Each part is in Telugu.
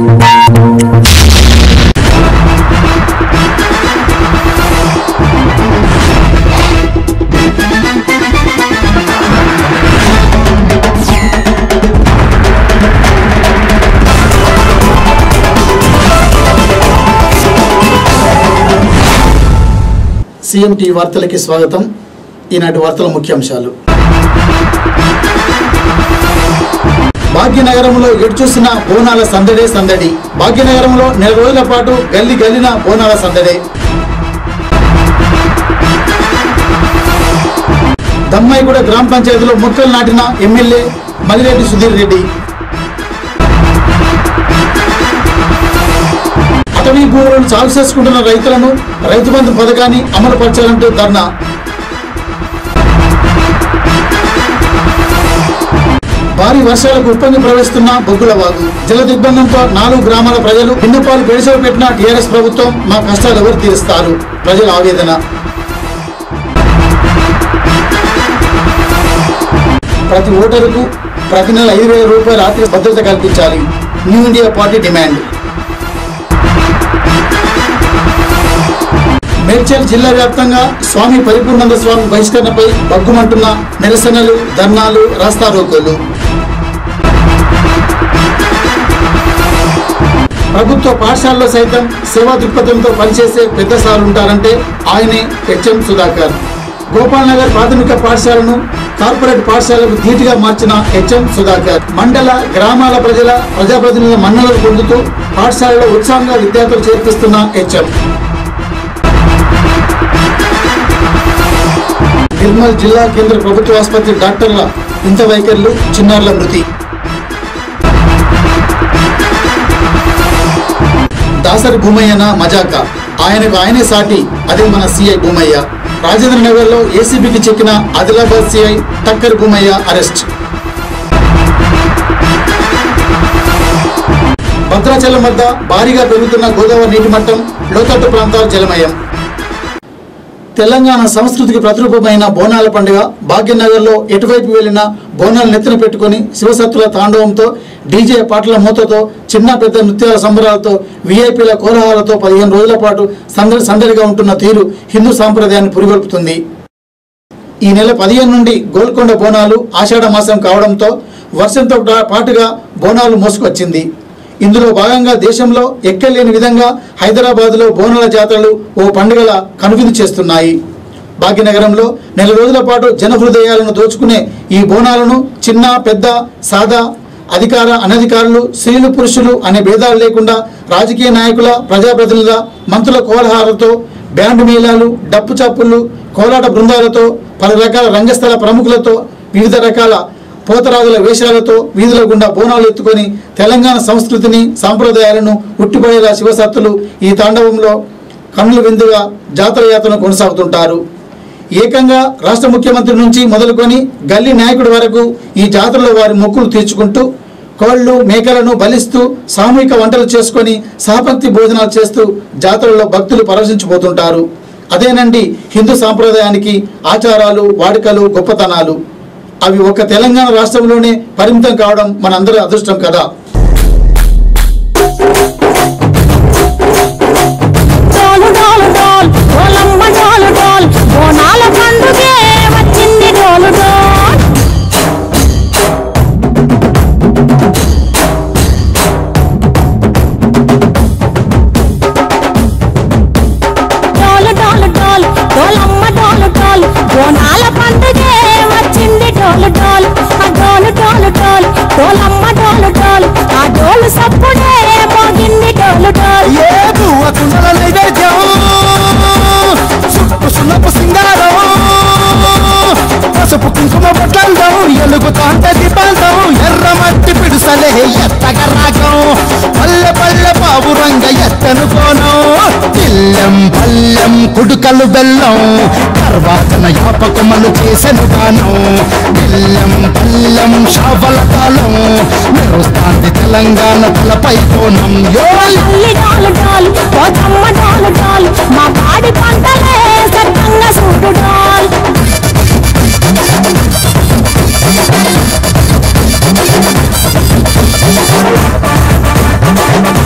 సీఎం టీ వార్తలకి స్వాగతం ఈనాటి వార్తల ముఖ్యాంశాలు భాగ్యనగరంలో ఎటు చూసిన బోనాల సందడే సందడి భాగ్యనగరంలో నెల రోజుల పాటు గల్లి గల్లిన బోనాల సందడే దమ్మాయిగూడ గ్రామ పంచాయతీలో మొక్కలు నాటిన ఎమ్మెల్యే మల్లిరెడ్డి సుధీర్ రెడ్డి అటవీ భూములను సాగు చేసుకుంటున్న రైతులను రైతు బంధు పథకాన్ని అమలు పరచాలంటూ ధర్నా భారీ వర్షాలకు ఉప్పొంగి ప్రవేశిస్తున్న బొగ్గుల వాగు జల దిగ్బంధంతో నాలుగు గ్రామాల ప్రజలు విన్నపాలు పెడిసలు పెట్టిన టీఆర్ఎస్ ప్రభుత్వం మా కష్టాలు ఎవరు తీరుస్తారు ప్రజల ఆవేదన ప్రతి ఓటరుకు ప్రతి నెల ఐదు వేల రూపాయల ఆర్థిక భద్రత కల్పించాలి new India party demand Medchal జిల్లా వ్యాప్తంగా స్వామి పరిపూర్ణానంద స్వామి బహిష్కరణపై బగ్గుమంటున్న నిరసనలు ధర్నాలు రాస్తారోకోలు ప్రభుత్వ పాఠశాలలో సైతం సేవా దృక్పథంతో పనిచేసే పెద్ద సార్ ఉంటారంటే ఆయనే హెచ్ఎం సుధాకర్ గోపాల్ నగర్ ప్రాథమిక పాఠశాలను కార్పొరేట్ పాఠశాలకు ధీటుగా మార్చిన హెచ్ఎం సుధాకర్ మండల గ్రామాల ప్రజల ప్రజాప్రతినిధుల మన్ననలు పొందుతూ పాఠశాలలో ఉత్సాహంగా విద్యార్థులు చేర్పిస్తున్న హెచ్ఎం నిర్మల్ జిల్లా కేంద్ర ప్రభుత్వ ఆసుపత్రి డాక్టర్ల ఇంత వైఖరులు చిన్నారుల మృతి దాసరి భూమయ్యన మజాక ఆయనకు ఆయనే సాటి అదే మన సిఐ భూమయ్య రాజేంద్ర నగర్లో ఏసీబీకి చెక్కిన ఆదిలాబాద్ సిఐ టక్కర్ భూమయ్య అరెస్ట్ భద్రాచలం వద్ద భారీగా పెరుగుతున్న గోదావరి నీటి మట్టం లోతట్టు ప్రాంతాలు జలమయం తెలంగాణ సంస్కృతికి ప్రతిరూపమైన బోనాల పండుగ భాగ్యనగర్లో ఎటువైపు వెళ్ళినా బోనాలు నెత్తిన పెట్టుకుని శివసత్తుల తాండవంతో డీజే పాటల మూతతో చిన్న పెద్ద నృత్యాల సంబరాలతో విఐపీల కోలాహలతో పదిహేను రోజుల పాటు సందడి సందడిగా ఉంటున్న తీరు హిందూ సాంప్రదాయాన్ని పురిగొల్పుతుంది ఈ నెల పదిహేను నుండి గోల్కొండ బోనాలు ఆషాఢ మాసం కావడంతో వర్షంతో డా- పాటుగా బోనాలు మోసుకొచ్చింది ఇందులో భాగంగా దేశంలో ఎక్కలేని విధంగా హైదరాబాద్లో బోనాల జాతరలు ఓ పండుగల కనువిందు చేస్తున్నాయి భాగ్యనగరంలో నెల రోజుల పాటు జన హృదయాలను దోచుకునే ఈ బోనాలను చిన్న పెద్ద సాదా అధికార అనధికారులు స్త్రీలు పురుషులు అనే భేదాలు లేకుండా రాజకీయ నాయకుల ప్రజాప్రతినిధుల మంత్రుల కోలాహాలతో బ్యాండ్ మేళాలు డప్పు చప్పుళ్ళు కోలాట బృందాలతో పలు రకాల రంగస్థల ప్రముఖులతో వివిధ రకాల పోతరాజుల వేషాలతో వీధుల గుండా బోనాలు ఎత్తుకొని తెలంగాణ సంస్కృతిని సాంప్రదాయాలను ఉట్టిపడేలా శివసత్తులు ఈ తాండవంలో కన్నుల విందుగా జాతర యాత్రను కొనసాగుతుంటారు ఏకంగా రాష్ట్ర ముఖ్యమంత్రి నుంచి మొదలుకొని గల్లీ నాయకుడి వరకు ఈ జాతరలో వారి మొక్కులు తీర్చుకుంటూ కోళ్లు మేకలను బలిస్తూ సామూహిక వంటలు చేసుకొని సహపంక్తి భోజనాలు చేస్తూ జాతరలో భక్తులు పరవశించిపోతుంటారు అదేనండి హిందూ సాంప్రదాయానికి ఆచారాలు వాడుకలు గొప్పతనాలు అవి ఒక తెలంగాణ రాష్ట్రంలోనే పరిమితం కావడం మనందరి అదృష్టం కదా డోలు డోలు డోల్ డోలమ్మ డోలు డోల్ బోనాల పండుగే వచ్చింది డోలు డోల్ డోలు డోలు డోల్ డోలమ్మ డోలు డోల్ బోనాల పండుగే వచ్చింది డోలు డోల్ ఆ డోలు డోలు డోల్ డోలమ్మ డోలు డోల్ ఆ డోలు సప్పుడే మోగింది డోలు డోల్ ఏదు అకుండల నైవేద్యం సుప్పు సున్నపు సింగారం పసుపు కుంకుమ బొట్లందం ఎలుగుతాంట దీపాంతం ఎర్ర మట్టి పిడుసలే ఎత్తగ రాగం పల్లె పల్లె పావురంగ ఎత్తను కోణం పిల్లెం పల్లెం కుడుకలు బెల్లం తర్వాతన యాపకమలు చేసెను గానం పిల్లెం పల్లెం షావల కాలం మెరుస్తాంది తెలంగాణ తలపై కోణం యో తల్లి డాలు డాల్ పోతమ్మ డాలు డాల్ మా పాడి పంటలే సత్తంగా చూడు డాల్ ఆ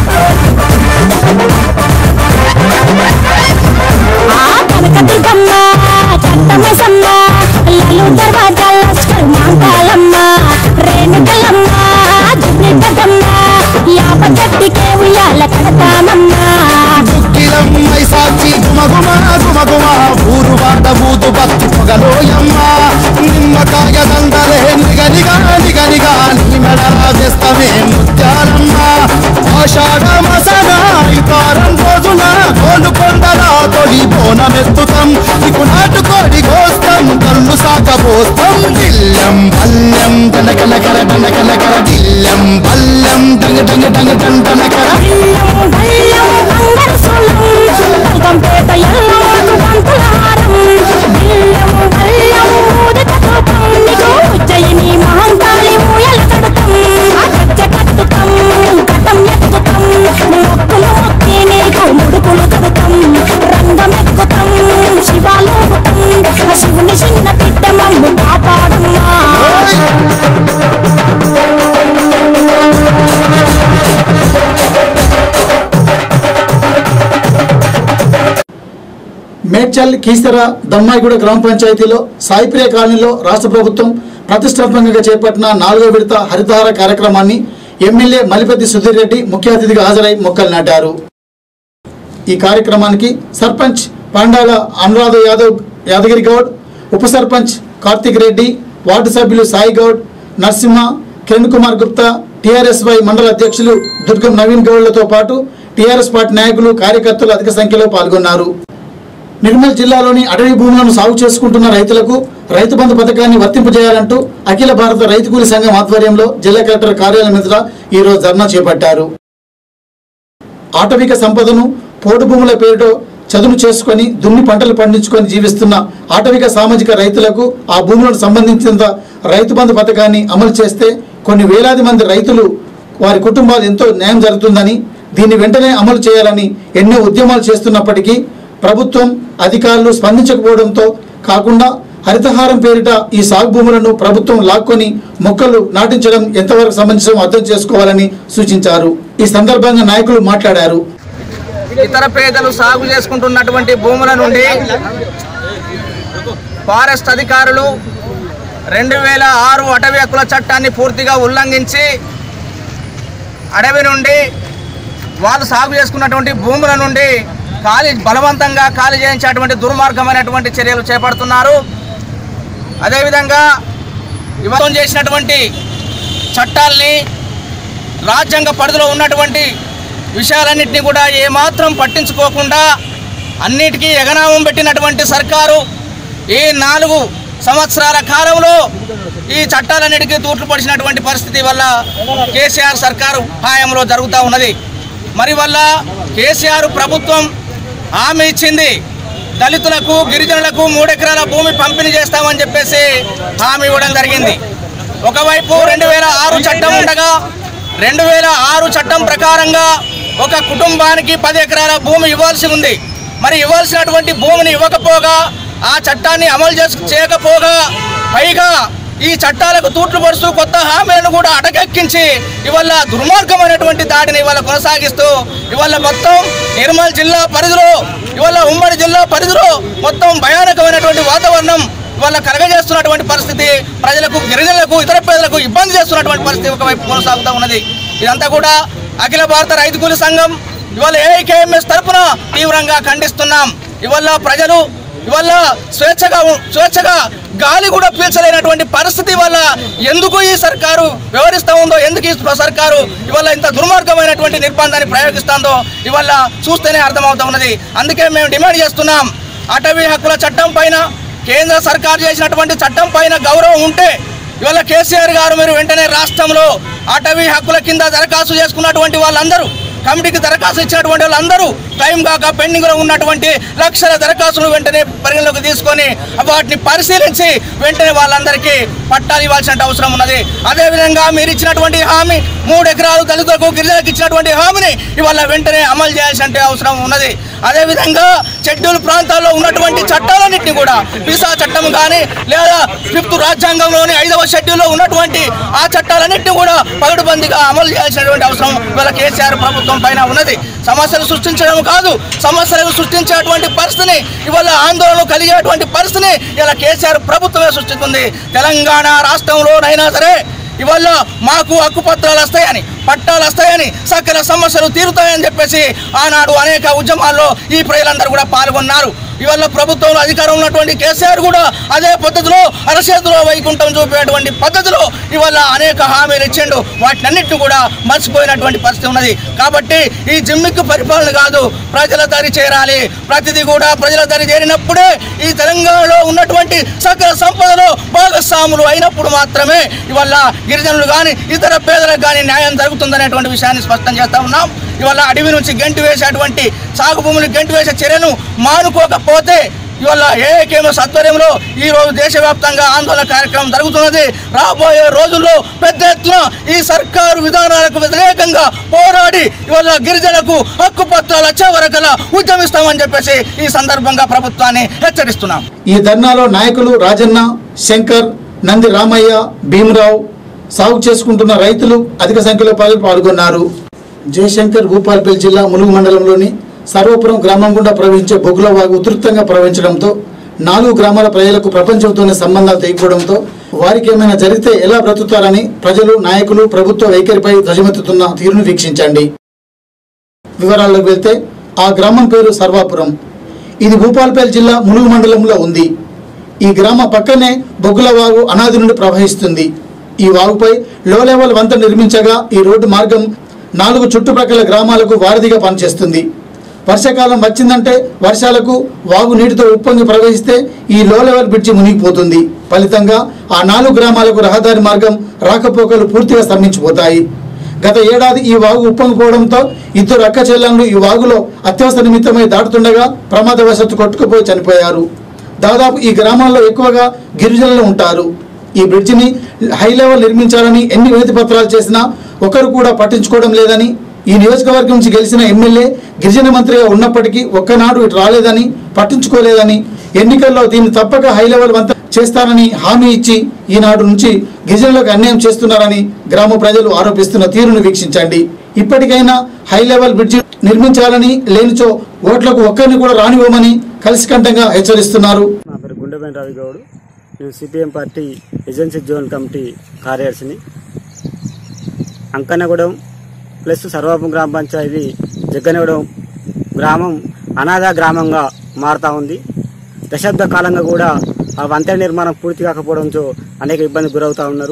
ఇంటికే ఉయ్యాల కడతానన్నా దుఃఖిలమ్మై సాక్షి గుమగుమ గుమగుమ ఊరు వాట బూతు బతు పొగలోయమ్మ నిమ్మకాయ దండలే నిగనిగా నిగనిగా నీ మెడలా చేస్తమే ముత్యాలమ్మ ఆషాఢ మసన ఇతారం రోజున కోలుకొండల తొలి బోనమెత్తుతాం నీకు నాటుకోడి కోస్తాం కళ్ళు సాకపోస్తాం దిల్లం పల్లెం దనకనకర దనకనకర దిల్లం పల్లెం డంగ డంగ డంగ డంగ డనకర బల్లం బల్లం బంగారు సొల్లం బంగంపేట ఎల్లమ్మకు బంతులారం బిల్లం బల్లం ఊదిత కోపం నీకు ఉజ్జయిని మహంకాళి ఊయల కడతాం ఆ కచ్చ కట్టుతాం కటం ఎక్కుతాం మొక్కులు మొక్కి నీకు ముడుపులు కడతాం రంగం ఎక్కుతాం శివాలోకుతాం ఆ శివుని చిన్న బిడ్డ మమ్ము కాపాడమ్మా మేడ్చల్ కీసర దమ్మాయిగూడ గ్రామ పంచాయతీలో సాయిప్రియ కాలనీలో రాష్ట్ర ప్రభుత్వం ప్రతిష్టాత్మకంగా చేపట్టిన నాలుగో విడత హరితహార కార్యక్రమాన్ని ఎమ్మెల్యే మలిపెద్ది సుధీర్ రెడ్డి ముఖ్య అతిథిగా హాజరై మొక్కలు నాటారు ఈ కార్యక్రమానికి సర్పంచ్ పాండాల అనురాధ యాదవ్ యాదగిరి గౌడ్ ఉప సర్పంచ్ కార్తిక్ రెడ్డి వార్డు సభ్యులు సాయి గౌడ్ నరసింహ కిరణ్ కుమార్ గుప్తా టీఆర్ఎస్వై మండల అధ్యక్షులు దుర్గం నవీన్ గౌడ్లతో పాటు టీఆర్ఎస్ పార్టీ నాయకులు కార్యకర్తలు అధిక సంఖ్యలో పాల్గొన్నారు నిర్మల్ జిల్లాలోని అటవీ భూములను సాగు చేసుకుంటున్న రైతులకు రైతు బంధు పథకాన్ని వర్తింపజేయాలంటూ అఖిల భారత రైతు కూలీ సంఘం ఆధ్వర్యంలో జిల్లా కలెక్టర్ కార్యాలయం ఎదుట ఈరోజు ధర్నా చేపట్టారు ఆటవిక సంపదను పోడు భూముల పేరుతో చదును చేసుకొని దున్ని పంటలు పండించుకొని జీవిస్తున్న ఆటవిక సామాజిక రైతులకు ఆ భూములకు సంబంధించిన రైతు బంధు పథకాన్ని అమలు చేస్తే కొన్ని వేలాది మంది రైతులు వారి కుటుంబాలు ఎంతో న్యాయం జరుగుతుందని దీన్ని వెంటనే అమలు చేయాలని ఎన్నో ఉద్యమాలు చేస్తున్నప్పటికీ ప్రభుత్వం అధికారులు స్పందించకపోవడంతో కాకుండా హరితహారం పేరిట ఈ సాగు భూములను ప్రభుత్వం లాక్కొని మొక్కలు నాటించడం ఎంతవరకు సంబంధించడం అర్థం చేసుకోవాలని సూచించారు ఈ సందర్భంగా నాయకులు మాట్లాడారు ఇతర పేదలు సాగు చేసుకుంటున్నటువంటి భూముల నుండి ఫారెస్ట్ అధికారులు రెండు వేల ఆరు అటవీ హక్కుల చట్టాన్ని పూర్తిగా ఉల్లంఘించి అడవి నుండి వాళ్ళు సాగు చేసుకున్నటువంటి భూముల నుండి ఖాళీ బలవంతంగా ఖాళీ చేయించేటువంటి దుర్మార్గమైనటువంటి చర్యలు చేపడుతున్నారు అదేవిధంగా ఇవ్వం చేసినటువంటి చట్టాల్ని రాజ్యాంగ పరిధిలో ఉన్నటువంటి విషయాలన్నింటినీ కూడా ఏమాత్రం పట్టించుకోకుండా అన్నిటికీ ఎగనామం పెట్టినటువంటి సర్కారు ఈ నాలుగు సంవత్సరాల కాలంలో ఈ చట్టాలన్నిటికీ తూట్లు పడిచినటువంటి పరిస్థితి వల్ల కేసీఆర్ సర్కారు హాయంలో జరుగుతూ ఉన్నది మరి వల్ల కేసీఆర్ ప్రభుత్వం హామీ ఇచ్చింది దళితులకు గిరిజనులకు మూడెకరాల భూమి పంపిణీ చేస్తామని చెప్పేసి హామీ ఇవ్వడం జరిగింది ఒకవైపు రెండు వేల ఆరు చట్టం ఉండగా రెండు వేల ఆరు చట్టం ప్రకారంగా ఒక కుటుంబానికి పది ఎకరాల భూమి ఇవ్వాల్సి ఉంది మరి ఇవ్వాల్సినటువంటి భూమిని ఇవ్వకపోగా ఆ చట్టాన్ని అమలు చేసు చేయకపోగా పైగా ఈ చట్టాలకు తూట్లు పరుస్తూ కొత్త హామీలను కూడా అటకెక్కించి ఇవాళ దుర్మార్గమైనటువంటి దాడిని ఇవాళ కొనసాగిస్తూ ఇవాళ మొత్తం నిర్మల్ జిల్లా పరిధిలో ఇవాళ ఉమ్మడి జిల్లా పరిధిలో మొత్తం భయానకమైనటువంటి వాతావరణం ఇవాళ కలగజేస్తున్నటువంటి పరిస్థితి ప్రజలకు గిరిజనులకు ఇతర పేదలకు ఇబ్బంది చేస్తున్నటువంటి పరిస్థితి ఒకవైపు కొనసాగుతూ ఉన్నది ఇదంతా కూడా అఖిల భారత రైతు కూలి సంఘం ఇవాళ ఏఐకేఎంఎస్ తరపున తీవ్రంగా ఖండిస్తున్నాం ఇవాళ ప్రజలు ఇవాళ స్వేచ్ఛగా ఉ- స్వేచ్ఛగా గాలి కూడా పీల్చలేనటువంటి పరిస్థితి వల్ల ఎందుకు ఈ సర్కారు వ్యవహరిస్తూ ఉందో ఎందుకు ఈ సర్కారు ఇవాళ ఇంత దుర్మార్గమైనటువంటి నిర్బంధాన్ని ప్రయోగిస్తుందో ఇవాళ చూస్తేనే అర్థమవుతా ఉన్నది అందుకే మేము డిమాండ్ చేస్తున్నాం అటవీ హక్కుల చట్టం పైన కేంద్ర సర్కారు చేసినటువంటి చట్టం పైన గౌరవం ఉంటే ఇవాళ కేసీఆర్ గారు మీరు వెంటనే రాష్ట్రంలో అటవీ హక్కుల కింద దరఖాస్తు చేసుకున్నటువంటి వాళ్ళందరూ కమిటీకి దరఖాస్తు ఇచ్చినటువంటి వాళ్ళందరూ టైం కాక పెండింగ్ లో ఉన్నటువంటి లక్షల దరఖాస్తులు వెంటనే పరిగణలోకి తీసుకొని వాటిని పరిశీలించి వెంటనే వాళ్ళందరికీ పట్టాలు ఇవ్వాల్సిన అవసరం ఉన్నది అదేవిధంగా మీరు ఇచ్చినటువంటి హామీ మూడు ఎకరాలు దళితులకు గిరిజనులకు ఇచ్చినటువంటి హామీని ఇవాళ వెంటనే అమలు చేయాల్సిన అవసరం ఉన్నది అదేవిధంగా షెడ్యూల్ ప్రాంతాల్లో ఉన్నటువంటి చట్టాలన్నింటినీ కూడా పిసా చట్టం కానీ లేదా ఫిఫ్త్ రాజ్యాంగంలోని ఐదవ షెడ్యూల్లో ఉన్నటువంటి ఆ చట్టాలన్నింటినీ కూడా పగడుబందిగా అమలు చేయాల్సినటువంటి అవసరం ఇవాళ కేసీఆర్ ప్రభుత్వం పైన ఉన్నది సమస్యలు సృష్టించడం కాదు సమస్యలను సృష్టించేటువంటి పరిస్థితిని ఇవాళ ఆందోళన కలిగేటువంటి పరిస్థితిని ఇలా కేసీఆర్ ప్రభుత్వమే సృష్టిస్తుంది తెలంగాణ రాష్ట్రంలోనైనా సరే ఇవాళ మాకు హక్కుపత్రాలు వస్తాయని పట్టాలు వస్తాయని సకల సమస్యలు తీరుతాయని చెప్పేసి ఆనాడు అనేక ఉద్యమాల్లో ఈ ప్రజలందరూ కూడా పాల్గొన్నారు ఇవాళ ప్రభుత్వంలో అధికారం ఉన్నటువంటి కేసీఆర్ కూడా అదే పద్ధతిలో అరచేతిలో వైకుంఠం చూపేటువంటి పద్ధతిలో ఇవాళ అనేక హామీలు ఇచ్చిండు వాటినన్నింటిని కూడా మర్చిపోయినటువంటి పరిస్థితి ఉన్నది కాబట్టి ఈ జిమ్మిక్కు పరిపాలన కాదు ప్రజల దరి చేరాలి ప్రతిదీ కూడా ప్రజల దరి చేరినప్పుడే ఈ తెలంగాణలో ఉన్నటువంటి సకల సంపదలో భాగస్వాములు అయినప్పుడు మాత్రమే ఇవాళ గిరిజనులు కానీ ఇతర పేదలకు కానీ న్యాయం జరుగుతుందనేటువంటి విషయాన్ని స్పష్టం చేస్తా ఉన్నాం ఇవాళ అడవి నుంచి గెంటి వేసేటువంటి సాగు భూములు గెంటి వేసే చర్యను మానుకోకపోతే ఇవాళ ఏకేమ సత్వరంలో ఈ రోజు దేశవ్యాప్తంగా ఆందోళన కార్యక్రమం జరుగుతున్నది రాబోయే రోజుల్లో పెద్ద ఎత్తున ఈ సర్కారు విధానాలకు వ్యతిరేకంగా పోరాడి ఇవాళ గిరిజనులకు హక్కు పత్రాలు వచ్చే వరకలా ఉద్యమిస్తామని చెప్పేసి ఈ సందర్భంగా ప్రభుత్వాన్ని హెచ్చరిస్తున్నాం ఈ ధర్నాలో నాయకులు రాజన్న శంకర్ నంది రామయ్య భీమరావు సాగు చేసుకుంటున్న రైతులు అధిక సంఖ్యలో ప్రజలు పాల్గొన్నారు జయశంకర్ భూపాల్పల్లి జిల్లా ములుగు మండలంలోని సర్వపురం గ్రామం గుండా ప్రవహించే బొగుల వాగు ఉధృతంగా ప్రవహించడంతో నాలుగు గ్రామాల ప్రజలకు ప్రపంచంతోనే సంబంధాలు తెగిపోవడంతో వారికి ఏమైనా జరిగితే ఎలా బ్రతుకుతారని ప్రజలు నాయకులు ప్రభుత్వ వైఖరిపై ధ్వజమెత్తుతున్న తీరును వీక్షించండి వివరాల్లోకి వెళ్తే ఆ గ్రామం పేరు సర్వాపురం ఇది భూపాల్పల్లి జిల్లా ములుగు మండలంలో ఉంది ఈ గ్రామ పక్కనే బొగ్గుల వాగు అనాది నుండి ప్రవహిస్తుంది ఈ వాగుపై లో లెవెల్ వంత నిర్మించగా ఈ రోడ్డు మార్గం నాలుగు చుట్టుప్రక్కల గ్రామాలకు వారధిగా పనిచేస్తుంది వర్షాకాలం వచ్చిందంటే వర్షాలకు వాగు నీటితో ఉప్పొంగి ప్రవహిస్తే ఈ లో లెవెల్ బ్రిడ్జి మునిగిపోతుంది ఫలితంగా ఆ నాలుగు గ్రామాలకు రహదారి మార్గం రాకపోకలు పూర్తిగా స్తంభించిపోతాయి గత ఏడాది ఈ వాగు ఉప్పొంగిపోవడంతో ఇద్దరు అక్క చెల్లెళ్ళు ఈ వాగులో అత్యవసర నిమిత్తమై దాటుతుండగా ప్రమాదవశాత్తు కొట్టుకుపోయి చనిపోయారు దాదాపు ఈ గ్రామాల్లో ఎక్కువగా గిరిజనులు ఉంటారు ఈ బ్రిడ్జిని హై లెవెల్ నిర్మించాలని ఎన్ని వినతి పత్రాలు చేసినా ఒకరు కూడా పట్టించుకోవడం లేదని ఈ నియోజకవర్గం నుంచి గెలిచిన ఎమ్మెల్యే గిరిజన మంత్రిగా ఉన్నప్పటికీ ఒక్కనాడు ఇటు రాలేదని పట్టించుకోలేదని ఎన్నికల్లో దీన్ని తప్పక హై లెవెల్ వంత చేస్తానని హామీ ఇచ్చి ఈనాడు నుంచి గిరిజనులకు అన్యాయం చేస్తున్నారని గ్రామ ప్రజలు ఆరోపిస్తున్న తీరును వీక్షించండి ఇప్పటికైనా హై లెవెల్ బ్రిడ్జి నిర్మించాలని లేనిచో ఓట్లకు ఒక్కరిని కూడా రానివ్వమని కలిసికంఠంగా హెచ్చరిస్తున్నారు నా పేరు గుండెబైన రవి గౌడ్ నేను CPM party agency zone committee కార్యదర్శిని అంకనగూడెం ప్లస్ సర్వాపం గ్రామ పంచాయతీ జగ్గనగూడెం గ్రామం అనాథ గ్రామంగా మారుతా ఉంది దశాబ్ద కాలంగా కూడా ఆ వంతెన నిర్మాణం పూర్తి కాకపోవడంతో అనేక ఇబ్బంది గురవుతా ఉన్నారు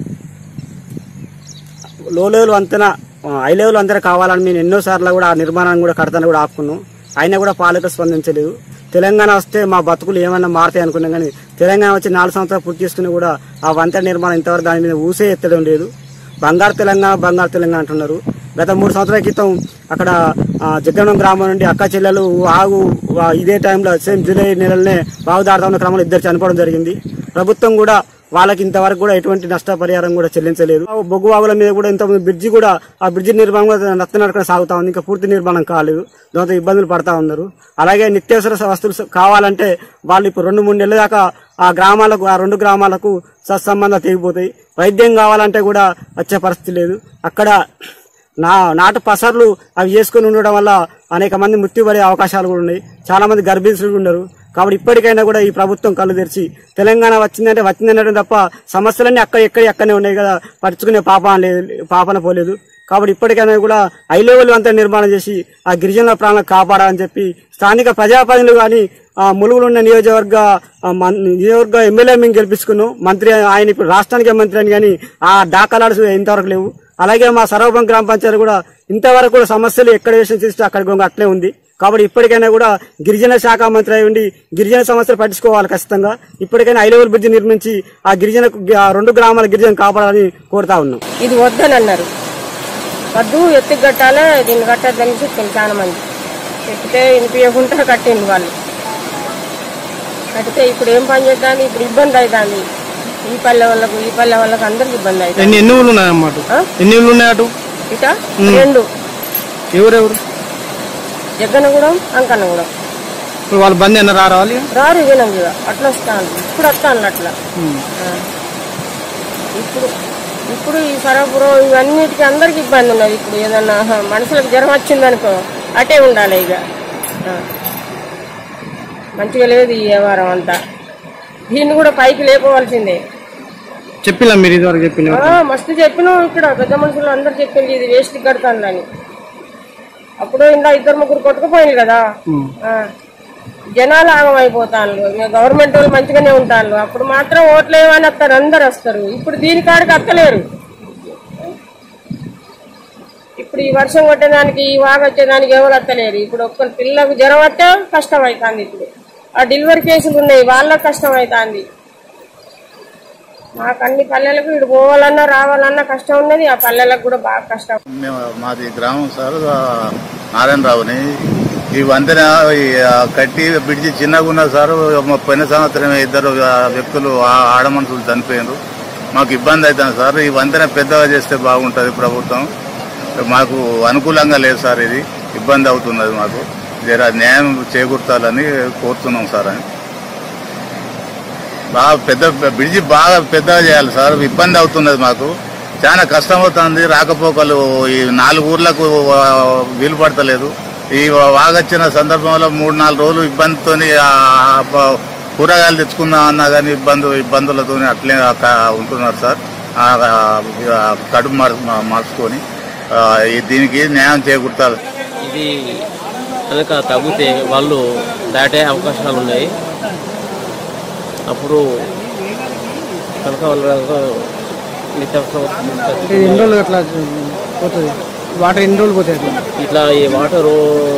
లో లెవెల్ వంతెన ఆ, హై లెవెల్ వంతెన కావాలని మేము ఎన్నోసార్లు కూడా ఆ నిర్మాణాన్ని కూడా కడతాను కూడా ఆపుకున్నాం అయినా కూడా పాలకులు స్పందించలేదు తెలంగాణ వస్తే మా బతుకులు ఏమన్నా మారుతాయి అనుకున్నాం కానీ తెలంగాణ వచ్చి నాలుగు సంవత్సరాలు పూర్తి చేసుకుని కూడా ఆ వంతెన నిర్మాణం ఇంతవరకు దాని మీద ఊసే ఎత్తడం లేదు బంగారు తెలంగాణ బంగారు తెలంగాణ అంటున్నారు గత మూడు సంవత్సరాల క్రితం అక్కడ ఆ, జగ్గనం గ్రామం నుండి అక్క చెల్లెలు ఆగు ఆ, ఇదే టైంలో సేమ్ జూలై నెలలనే బాగు దాడుతున్న క్రమంలో ఇద్దరు చనిపోవడం జరిగింది ప్రభుత్వం కూడా వాళ్ళకి ఇంతవరకు కూడా ఎటువంటి నష్టపరిహారం కూడా చెల్లించలేదు ఆ బొగ్గు వాగుల మీద కూడా ఇంత బ్రిడ్జి కూడా ఆ బ్రిడ్జి నిర్మాణం కూడా నత్తనడక సాగుతా ఉంది ఇంకా పూర్తి నిర్మాణం కాలేదు దాంతో ఇబ్బందులు పడతా ఉన్నారు అలాగే నిత్యావసర వస్తువులు కావాలంటే వాళ్ళు ఇప్పుడు రెండు మూడు నెలల దాకా ఆ గ్రామాలకు ఆ రెండు గ్రామాలకు సత్సంబంధాలు తెగిపోతాయి వైద్యం కావాలంటే కూడా వచ్చే పరిస్థితి లేదు అక్కడ నా నాటు పసర్లు అవి చేసుకుని ఉండడం వల్ల అనేక మంది మృత్యు పడే అవకాశాలు కూడా ఉన్నాయి చాలా మంది గర్భిణీలు ఉన్నారు కాబట్టి ఇప్పటికైనా కూడా ఈ ప్రభుత్వం కళ్ళు తెరిచి తెలంగాణ వచ్చిందంటే వచ్చిందనడం తప్ప సమస్యలన్నీ అక్కడ ఎక్కడ ఎక్కడనే ఉన్నాయి కదా పరుచుకునే పాపన లేదు పాపన పోలేదు కాబట్టి ఇప్పటికైనా కూడా హై లెవెల్ అంతా నిర్మాణం చేసి ఆ గిరిజనుల ప్రాణాలను కాపాడాలని చెప్పి స్థానిక ప్రజాప్రతినిధులు కానీ ఆ ములుగులు ఉన్న నియోజకవర్గ ఆ, మన్- నియోజకవర్గ ఎమ్మెల్యే మేము గెలిపించుకున్నాం మంత్రి ఆయన ఇప్పుడు రాష్ట్రానికి మంత్రి అని కానీ ఆ దాఖలాలు ఇంతవరకు లేవు అలాగే మా సర్వభం గ్రామ పంచాయతీ కూడా ఇంతవరకు కూడా సమస్యలు ఎక్కడ వేసిన చేస్తే అక్కడ గొంగ అట్లే ఉంది కాబట్టి ఇప్పటికైనా కూడా గిరిజన శాఖ మంత్రి అయి ఉండి గిరిజన సమస్యలు పట్టించుకోవాలి ఖచ్చితంగా ఇప్పటికైనా హై లెవెల్ బ్రిడ్జ్ నిర్మించి ఆ గిరిజనకు ఆ రెండు గ్రామాల గిరిజన కాపాడాలని కోరుతా ఉన్నాం ఇది వద్దని అన్నారు వద్దు ఎత్తుకు కట్టాలే దీన్ని కట్టద్దని చెప్పింది చాలా మంది చెప్తే వినిపించకుండా కట్టింది వాళ్ళు కడితే ఇప్పుడు ఏం పని చేద్దాం ఇప్పుడు ఇబ్బంది అవుతుంది ఈ పల్లె వాళ్ళకు ఈ పల్లె వాళ్ళకు అందరికి ఇబ్బంది అవుతుంది ఎన్ని ఎన్ని ఊళ్ళు ఉన్నాయన్నమాట ఆ? ఎన్ని ఊళ్ళు ఉన్నాయి అటు ఇట రెండు ఎవరెవరు జగ్గనగూడెం అంకన్నగూడెం ఇప్పుడు వాళ్ళు బంద్ అన్న రావాలి రారు వినం ఇక అట్లా వస్తాను ఇప్పుడు వస్తాను అట్లా ఆ. ఇప్పుడు ఇప్పుడు ఈ సరపురం ఇవన్నిటికీ అందరికి ఇబ్బంది ఉన్నది ఇప్పుడు ఏదన్నా మనుషులకు జ్వరం వచ్చిందనుకో అటే ఉండాలి ఇక ఆ. మంచిగా లేదు ఈ వ్యవహారం అంతా దీన్ని కూడా పైకి లేపవలసిందే చెప్పిలా మీరు ఇదివరకు చెప్పిన ఆ, మస్తు చెప్పినాం ఇక్కడ పెద్ద మనుషులు అందరు చెప్పింది ఇది వేస్ట్ కడతాను అప్పుడు ఇంకా ఇద్దరు ముగ్గురు కొట్టుకుపోయింది కదా ఆ. జనాలు ఆగమైపోతాను ఇంకా గవర్నమెంట్ వాళ్ళు మంచిగానే ఉంటాను అప్పుడు మాత్రం ఓట్లు ఏమని వస్తారు అందరు వస్తారు ఇప్పుడు దీని కాడికి అత్తలేరు ఇప్పుడు ఈ వర్షం కొట్టేదానికి ఈ వాగ వచ్చేదానికి ఎవరు వస్తలేరు ఇప్పుడు ఒక్క పిల్లకు జ్వరం వస్తే కష్టం అవుతుంది ఇప్పుడు ఆ డెలివరీ కేసులు ఉన్నాయి వాళ్ళకి కష్టం అవుతుంది మాకు అన్ని పల్లెలకు ఇటు పోవాలన్నా రావాలన్నా కష్టం ఉన్నది ఆ పల్లెలకు కూడా బాగా కష్టం మేము మాది గ్రామం సార్ ఆ, నారాయణరావుని ఈ వంతెన ఈ, ఆ, కట్టి బిడిచి చిన్నగా ఉన్న సార్ మా పోయిన సంవత్సరం ఇద్దరు ఆ, వ్యక్తులు ఆ- ఆడ మనుషులు చనిపోయారు మాకు ఇబ్బంది అవుతుంది సార్ ఈ వంతెన పెద్దగా చేస్తే బాగుంటుంది ప్రభుత్వం మాకు అనుకూలంగా లేదు సార్ ఇది ఇబ్బంది అవుతున్నది మాకు జర న్యాయం చేకూర్చాలని కోరుతున్నాం సార్ అని బాగా పెద్ద బ్రిడ్జి బాగా పెద్దగా చేయాలి సార్ ఇబ్బంది అవుతున్నది మాకు చాలా కష్టం అవుతుంది రాకపోకలు ఈ నాలుగు ఊర్లకు ఆ, వీలు పడతలేదు ఈ వాగొచ్చిన సందర్భంలో మూడు నాలుగు రోజులు ఇబ్బందితో కూరగాయలు తెచ్చుకుందాం అన్నా కానీ ఇబ్బంది ఇబ్బందులతో అట్లే క- ఉంటున్నారు సార్ ఆ, ఆ, కడుపు మార్ మార్చుకొని ఆ, ఈ దీనికి న్యాయం చేకూర్చాలి ఇది కనుక తగ్గితే వాళ్ళు దాటే అవకాశాలు ఉన్నాయి అప్పుడు కనుక వాళ్ళు నిత్యావసర ఇది ఎన్ని రోజులు అట్లా పోతుంది వాటర్ ఎన్ని రోజులు పోతాయి అట్లా ఇట్లా ఈ water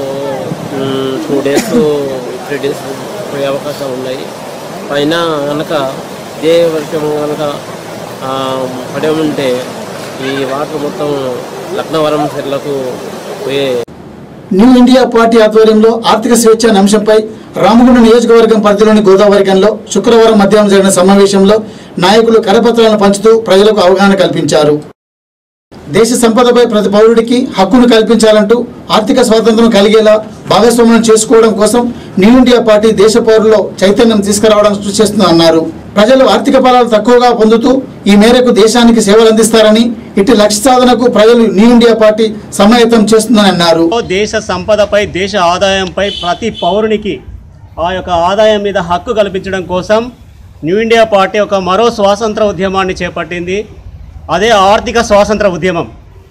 two days three days పోయే అవకాశాలు ఉన్నాయి పైన కనుక ఇదే వర్షం కనుక ఆ, పడే ఉంటే ఈ వాటర్ మొత్తం లక్నవరం సెర్లకు పోయే న్యూ ఇండియా పార్టీ ఆధ్వర్యంలో ఆర్థిక స్వేచ్ఛ అనే అంశంపై రామగుండ నియోజకవర్గం పరిధిలోని గోదావరికంలో శుక్రవారం మధ్యాహ్నం జరిగిన సమావేశంలో నాయకులు కరపత్రాలను పంచుతూ ప్రజలకు అవగాహన కల్పించారు దేశ సంపదపై ప్రతి పౌరుడికి హక్కును కల్పించాలంటూ ఆర్థిక స్వాతంత్రం కలిగేలా భాగస్వామ్యం చేసుకోవడం కోసం న్యూ ఇండియా పార్టీ దేశ పౌరుల్లో చైతన్యం తీసుకురావడం కృషి చేస్తుందన్నారు ప్రజలు ఆర్థిక ఫలాలు తక్కువగా పొందుతూ ఈ మేరకు దేశానికి సేవలు అందిస్తారని ఇటు లక్ష్య సాధనకు ప్రజలు న్యూ ఇండియా పార్టీ సమాయత్తం చేస్తుందని అన్నారు దేశ సంపదపై దేశ ఆదాయంపై ప్రతి పౌరునికి ఆ యొక్క ఆదాయం మీద హక్కు కల్పించడం కోసం న్యూ ఇండియా పార్టీ ఒక మరో స్వాతంత్ర ఉద్యమాన్ని చేపట్టింది అదే ఆర్థిక స్వాతంత్ర ఉద్యమం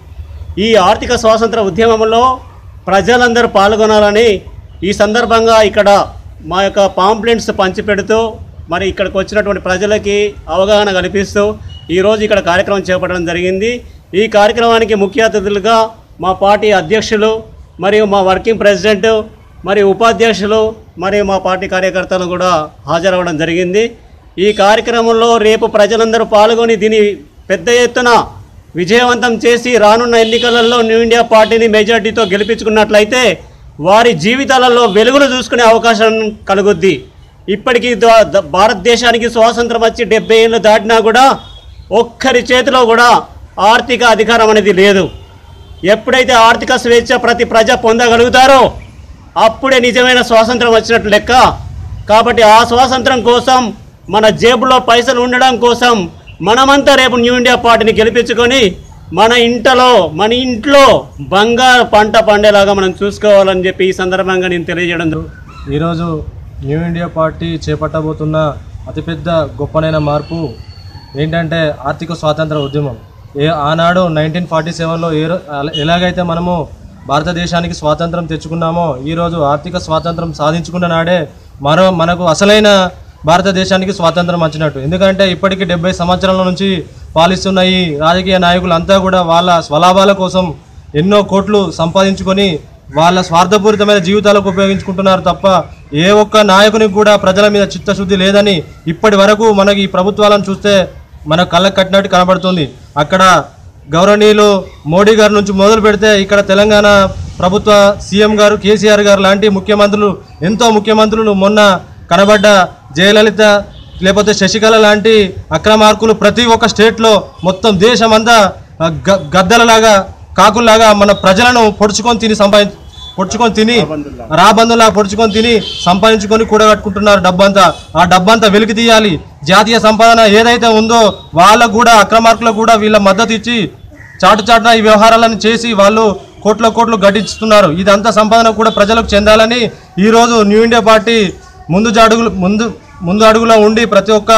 ఈ ఆర్థిక స్వాతంత్ర ఉద్యమంలో ప్రజలందరూ పాల్గొనాలని ఈ సందర్భంగా ఇక్కడ మా యొక్క పాంప్లెంట్స్ పంచిపెడుతూ మరి ఇక్కడికి వచ్చినటువంటి ప్రజలకి అవగాహన కల్పిస్తూ ఈరోజు ఇక్కడ కార్యక్రమం చేపట్టడం జరిగింది ఈ కార్యక్రమానికి ముఖ్య అతిథులుగా మా పార్టీ అధ్యక్షులు మరియు మా వర్కింగ్ ప్రెసిడెంట్ మరియు ఉపాధ్యక్షులు మరియు మా పార్టీ కార్యకర్తలు కూడా హాజరవ్వడం జరిగింది ఈ కార్యక్రమంలో రేపు ప్రజలందరూ పాల్గొని దీని పెద్ద ఎత్తున విజయవంతం చేసి రానున్న ఎన్నికలలో న్యూ ఇండియా పార్టీని మెజార్టీతో గెలిపించుకున్నట్లయితే వారి జీవితాలలో వెలుగులు చూసుకునే అవకాశం కలుగుద్ది ఇప్పటికీ ద- ద- భారతదేశానికి స్వాతంత్రం వచ్చి డెబ్బై ఏళ్ళు దాటినా కూడా ఒక్కరి చేతిలో కూడా ఆర్థిక అధికారం అనేది లేదు ఎప్పుడైతే ఆర్థిక స్వేచ్ఛ ప్రతి ప్రజ పొందగలుగుతారో అప్పుడే నిజమైన స్వాతంత్రం వచ్చినట్లు లెక్క కాబట్టి ఆ స్వాతంత్రం కోసం మన జేబులో పైసలు ఉండడం కోసం మనమంతా రేపు న్యూ ఇండియా పార్టీని గెలిపించుకొని మన ఇంటలో మన ఇంట్లో బంగారు పంట పండేలాగా మనం చూసుకోవాలని చెప్పి ఈ సందర్భంగా నేను తెలియజేయడం జరుగుతుంది. ఈరోజు న్యూ ఇండియా పార్టీ చేపట్టబోతున్న అతిపెద్ద గొప్పనైన మార్పు ఏంటంటే ఆర్థిక స్వాతంత్ర ఉద్యమం ఏ ఆనాడు నైన్టీన్ ఫార్టీ సెవెన్లో ఏ రో- అల- ఎలాగైతే మనము భారతదేశానికి స్వాతంత్రం తెచ్చుకున్నామో ఈరోజు ఆర్థిక స్వాతంత్రం సాధించుకున్న నాడే మరో మనకు అసలైన భారతదేశానికి స్వాతంత్రం వచ్చినట్టు ఎందుకంటే ఇప్పటికీ డెబ్బై సంవత్సరాల నుంచి పాలిస్తున్న ఈ రాజకీయ నాయకులంతా కూడా వాళ్ళ స్వలాభాల కోసం ఎన్నో కోట్లు సంపాదించుకొని వాళ్ళ స్వార్థపూరితమైన జీవితాలకు ఉపయోగించుకుంటున్నారు తప్ప ఏ ఒక్క నాయకునికి కూడా ప్రజల మీద చిత్తశుద్ధి లేదని ఇప్పటి వరకు మనకి ఈ ప్రభుత్వాలను చూస్తే మన కళ్ళకు కట్టినట్టు కనబడుతుంది అక్కడ గౌరవనీయులు మోడీ గారి నుంచి మొదలు పెడితే ఇక్కడ తెలంగాణ ప్రభుత్వ సీఎం గారు కేసీఆర్ గారు లాంటి ముఖ్యమంత్రులు ఎంతో ముఖ్యమంత్రులు మొన్న కనబడ్డ జయలలిత లేకపోతే శశికళ లాంటి అక్రమార్కులు ప్రతి ఒక్క స్టేట్లో మొత్తం దేశమంతా ఆ, గ- గద్దలలాగా కాకుల్లాగా మన ప్రజలను పొడుచుకొని తిని సంపాదించి పొడుచుకొని తిని రాబందులా పొడుచుకొని తిని సంపాదించుకొని కూడగట్టుకుంటున్నారు డబ్బంతా ఆ డబ్బంతా వెలికి తీయాలి జాతీయ సంపాదన ఏదైతే ఉందో వాళ్ళకు కూడా అక్రమార్కులకు కూడా వీళ్ళ మద్దతు ఇచ్చి చాటు చాటున ఈ వ్యవహారాలను చేసి వాళ్ళు కోట్ల కోట్లు గడిస్తున్నారు ఇదంతా సంపాదన కూడా ప్రజలకు చెందాలని ఈరోజు న్యూ ఇండియా పార్టీ ముందు జాడుగులు ముందు ముందు అడుగులో ఉండి ప్రతి ఒక్క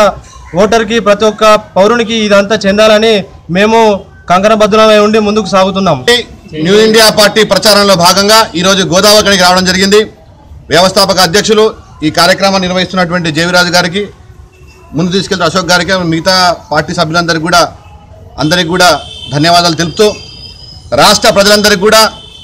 ఓటర్కి ప్రతి ఒక్క పౌరునికి ఇదంతా చెందాలని మేము కంకణబద్ధులమై ఉండి ముందుకు సాగుతున్నాం న్యూ ఇండియా పార్టీ ప్రచారంలో భాగంగా ఈరోజు గోదావరికి రావడం జరిగింది వ్యవస్థాపక అధ్యక్షులు ఈ కార్యక్రమాన్ని నిర్వహిస్తున్నటువంటి జేవిరాజు గారికి ముందు తీసుకెళ్తే అశోక్ గారికి మిగతా పార్టీ సభ్యులందరికీ కూడా అందరికీ కూడా ధన్యవాదాలు తెలుపుతూ రాష్ట్ర ప్రజలందరికీ కూడా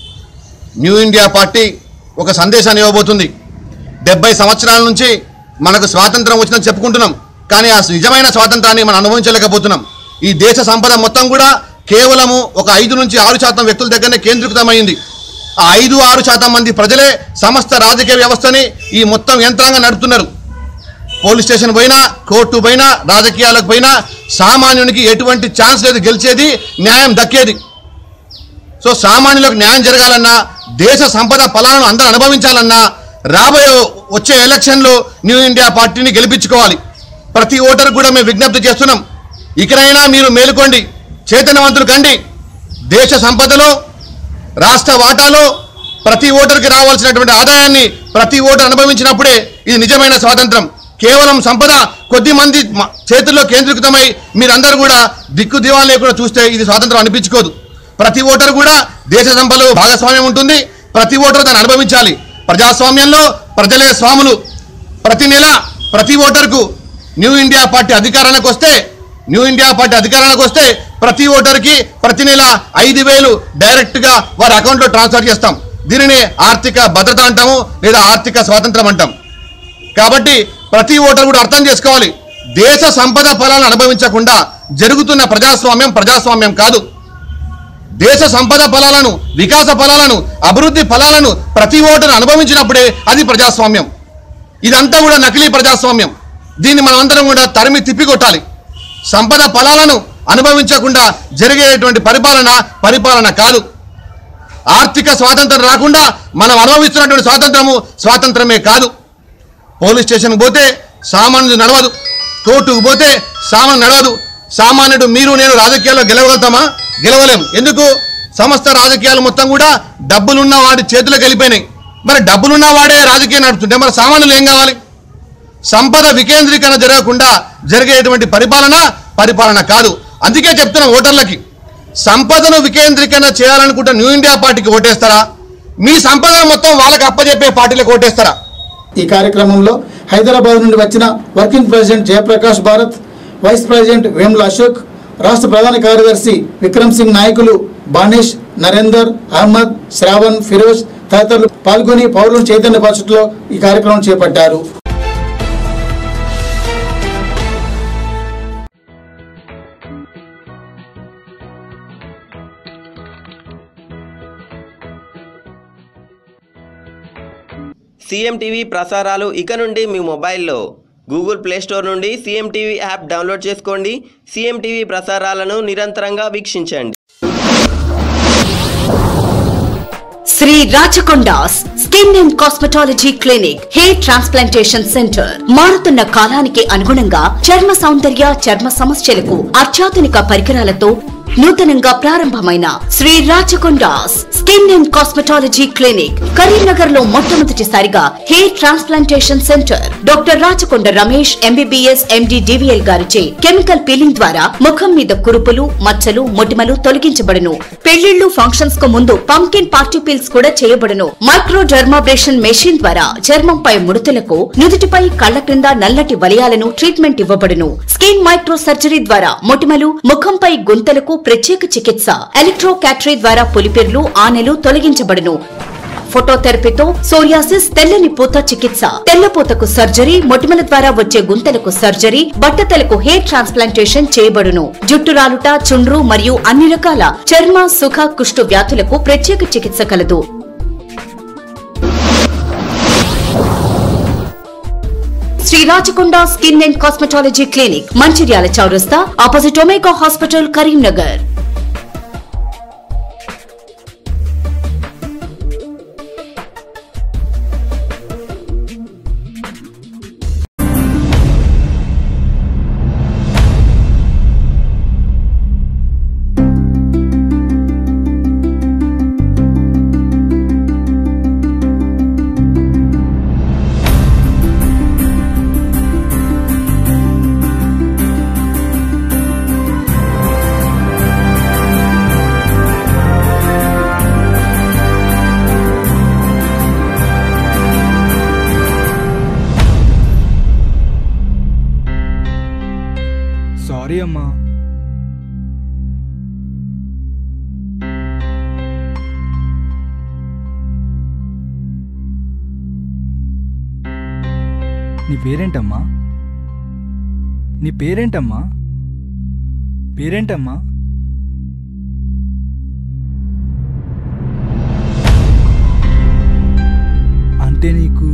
న్యూ ఇండియా పార్టీ ఒక సందేశాన్ని ఇవ్వబోతుంది డెబ్బై సంవత్సరాల నుంచి మనకు స్వాతంత్రం వచ్చిందని చెప్పుకుంటున్నాం కానీ ఆ నిజమైన స్వాతంత్రాన్ని మనం అనుభవించలేకపోతున్నాం ఈ దేశ సంపద మొత్తం కూడా కేవలము ఒక ఐదు నుంచి ఆరు శాతం వ్యక్తుల దగ్గరనే కేంద్రీకృతమైంది ఆ ఐదు ఆరు శాతం మంది ప్రజలే సమస్త రాజకీయ వ్యవస్థని ఈ మొత్తం యంత్రాంగం నడుపుతున్నారు పోలీస్ స్టేషన్ పోయినా కోర్టు పోయినా రాజకీయాలకు పోయినా సామాన్యునికి ఎటువంటి ఛాన్స్ లేదు గెలిచేది న్యాయం దక్కేది సో సామాన్యులకు న్యాయం జరగాలన్నా దేశ సంపద ఫలాలను అందరూ అనుభవించాలన్నా రాబోయే వచ్చే ఎలక్షన్లో న్యూ ఇండియా పార్టీని గెలిపించుకోవాలి ప్రతి ఓటరు కూడా మేము విజ్ఞప్తి చేస్తున్నాం ఇకనైనా మీరు మేలుకోండి చైతన్యవంతులు కండి దేశ సంపదలో రాష్ట్ర వాటాలో ప్రతి ఓటర్కి రావాల్సినటువంటి ఆదాయాన్ని ప్రతి ఓటర్ అనుభవించినప్పుడే ఇది నిజమైన స్వాతంత్రం కేవలం సంపద కొద్ది మంది మ- చేతుల్లో కేంద్రీకృతమై మీరందరూ కూడా దిక్కు దివాన్ లేకుండా చూస్తే ఇది స్వాతంత్రం అనిపించుకోదు ప్రతి ఓటర్ కూడా దేశ సంపదలో భాగస్వామ్యం ఉంటుంది ప్రతి ఓటర్ దాన్ని అనుభవించాలి ప్రజాస్వామ్యంలో ప్రజలే స్వాములు ప్రతి నెల ప్రతి ఓటర్కు న్యూ ఇండియా పార్టీ అధికారానికి వస్తే న్యూ ఇండియా పార్టీ అధికారానికి వస్తే ప్రతి ఓటర్కి ప్రతి నెల ఐదు వేలు డైరెక్ట్గా వారి అకౌంట్లో ట్రాన్స్ఫర్ చేస్తాం దీనిని ఆర్థిక భద్రత అంటాము లేదా ఆర్థిక స్వాతంత్రం అంటాం కాబట్టి ప్రతి ఓటర్ కూడా అర్థం చేసుకోవాలి దేశ సంపద ఫలాలను అనుభవించకుండా జరుగుతున్న ప్రజాస్వామ్యం ప్రజాస్వామ్యం కాదు దేశ సంపద ఫలాలను వికాస ఫలాలను అభివృద్ధి ఫలాలను ప్రతి ఓటరు అనుభవించినప్పుడే అది ప్రజాస్వామ్యం ఇదంతా కూడా నకిలీ ప్రజాస్వామ్యం దీన్ని మనమందరం కూడా తరిమి తిప్పికొట్టాలి సంపద ఫలాలను అనుభవించకుండా జరిగేటువంటి పరిపాలన పరిపాలన కాదు ఆర్థిక స్వాతంత్రం రాకుండా మనం అనుభవిస్తున్నటువంటి స్వాతంత్రము స్వాతంత్రమే కాదు పోలీస్ స్టేషన్కి పోతే సామాన్యుడు నడవదు కోర్టుకు పోతే సామాన్యుడు నడవదు సామాన్యుడు మీరు నేను రాజకీయాల్లో గెలవగలుగుతామా గెలవలేం ఎందుకు సమస్త రాజకీయాలు మొత్తం కూడా డబ్బులున్న వాడి చేతిలోకి వెళ్ళిపోయినాయి మరి డబ్బులున్న వాడే రాజకీయం నడుపుతుంటే మరి సామాన్యులు ఏం కావాలి సంపద వికేంద్రీకరణ జరగకుండా జరిగేటువంటి పరిపాలన పరిపాలన కాదు అందుకే చెప్తున్నా ఓటర్లకి సంపదను వికేంద్రీకరణ చేయాలనుకుంటే న్యూ ఇండియా పార్టీకి ఓటేస్తారా మీ సంపదను మొత్తం వాళ్ళకి అప్పజెప్పే పార్టీలకు ఓటేస్తారా ఈ కార్యక్రమంలో హైదరాబాద్ నుండి వచ్చిన working president Jayaprakash Bharat vice president Vemula Ashok రాష్ట్ర ప్రధాన కార్యదర్శి విక్రమ్ సింగ్ నాయకులు బానేష్ నరేందర్ అహ్మద్ శ్రావణ్ ఫిరోజ్ తదితరులు పాల్గొని పౌరులను చైతన్యపరచడంలో ఈ కార్యక్రమం చేపట్టారు సీఎం టీవీ ప్రసారాలు ఇక నుండి మీ మొబైల్లో గూగుల్ ప్లే స్టోర్ నుండి సీఎం టీవీ యాప్ డౌన్లోడ్ చేసుకోండి సీఎం టీవీ ప్రసారాలను నిరంతరంగా వీక్షించండి Shri Rachakondas skin and cosmetology clinic hair transplantation centre మారుతున్న కాలానికి అనుగుణంగా చర్మ సౌందర్య చర్మ సమస్యలకు అత్యాధునిక పరికరాలతో నూతనంగా ప్రారంభమైన Shri Rachakondas skin and cosmetology clinic Karimnagar లో మొట్టమొదటిసారిగా hair transplantation centre doctor Rachakonda Ramesh MBBS MD DVL గారిచే కెమికల్ పీలింగ్ ద్వారా ముఖం మీద కురుపులు మచ్చలు మొటిమలు తొలగించబడును పెళ్లిళ్లు ఫంక్షన్స్ కు ముందు పంకిన్ పార్టీ పీల్స్ కూడా చేయబడును మైక్రో డర్మాబ్రేషన్ మెషిన్ ద్వారా చర్మంపై ముడతలకు నుదుటిపై కళ్ల క్రింద నల్లటి వలయాలను ట్రీట్మెంట్ ఇవ్వబడును స్కిన్ మైక్రో సర్జరీ ద్వారా మొటిమలు ముఖంపై గుంతలకు ప్రత్యేక చికిత్స ఎలక్ట్రో క్యాటరీ ద్వారా పులిపిర్లు ఆనెలు తొలగించబడును ఫోటోథెరపీతో సోరియాసిస్ తెల్లని పూత చికిత్స తెల్లపూతకు సర్జరీ మొటిమల ద్వారా వచ్చే గుంతలకు సర్జరీ బట్టతలకు హెయిర్ ట్రాన్స్ప్లాంటేషన్ చేయబడును జుట్టు రాలుట చుండ్రు మరియు అన్ని రకాల చర్మ సుఖ కుష్టు వ్యాధులకు ప్రత్యేక చికిత్స కలదు Shri Rachakonda skin and cosmetology clinic Mancherial చౌరస్తా opposite Omega hospital Karimnagar sorry అమ్మా నీ పేరేంటమ్మా నీ పేరేంటమ్మా పేరేంటమ్మా అంటే నీకు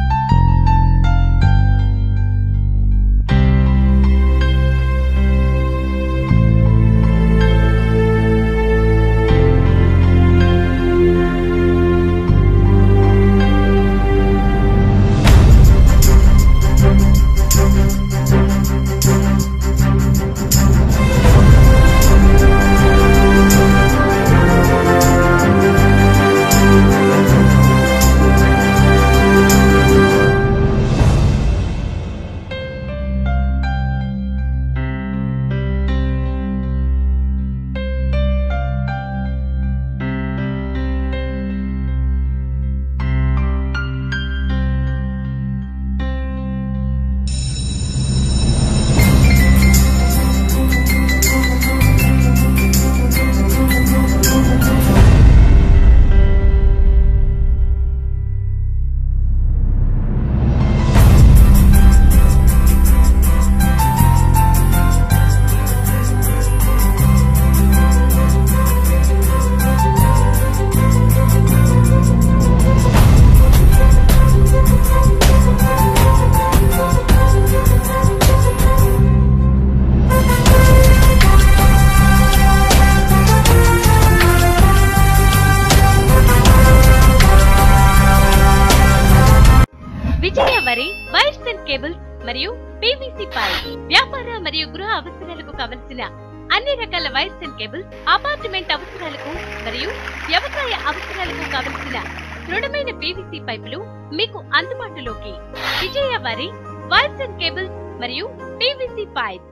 విజయ వరి వైర్స్ అండ్ కేబుల్స్ మరియు పీవీసీ పైప్ వ్యాపార మరియు గృహ అవసరాలకు కావలసిన అన్ని రకాల వైర్స్ అండ్ కేబుల్స్ అపార్ట్మెంట్ అవసరాలకు మరియు వ్యవసాయ అవసరాలకు కావలసిన దృఢమైన పీవీసీ పైపులు మీకు అందుబాటులోకి విజయ వరి వైర్స్ అండ్ కేబుల్స్ మరియు పీవీసీ పైప్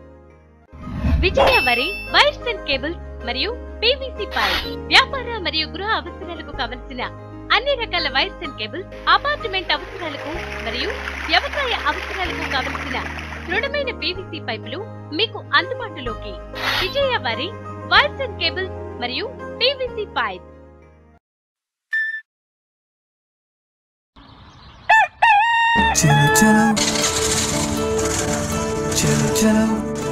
విజయ వరి వైర్స్ అండ్ కేబుల్స్ మరియు పీవీసీ పైప్ వ్యాపార మరియు గృహ అవసరాలకు కావలసిన అన్ని రకాల వైర్స్ అండ్ కేబుల్స్ అపార్ట్మెంట్ అవసరాలకు మరియు వ్యవసాయ అవసరాలకు కావలసిన దృఢమైన పీవీసీ పైపులు మీకు అందుబాటులోకి విజయ వరి వైర్స్ అండ్ కేబుల్స్ మరియు పీవీసీ పైప్ చలో చలో చలో చలో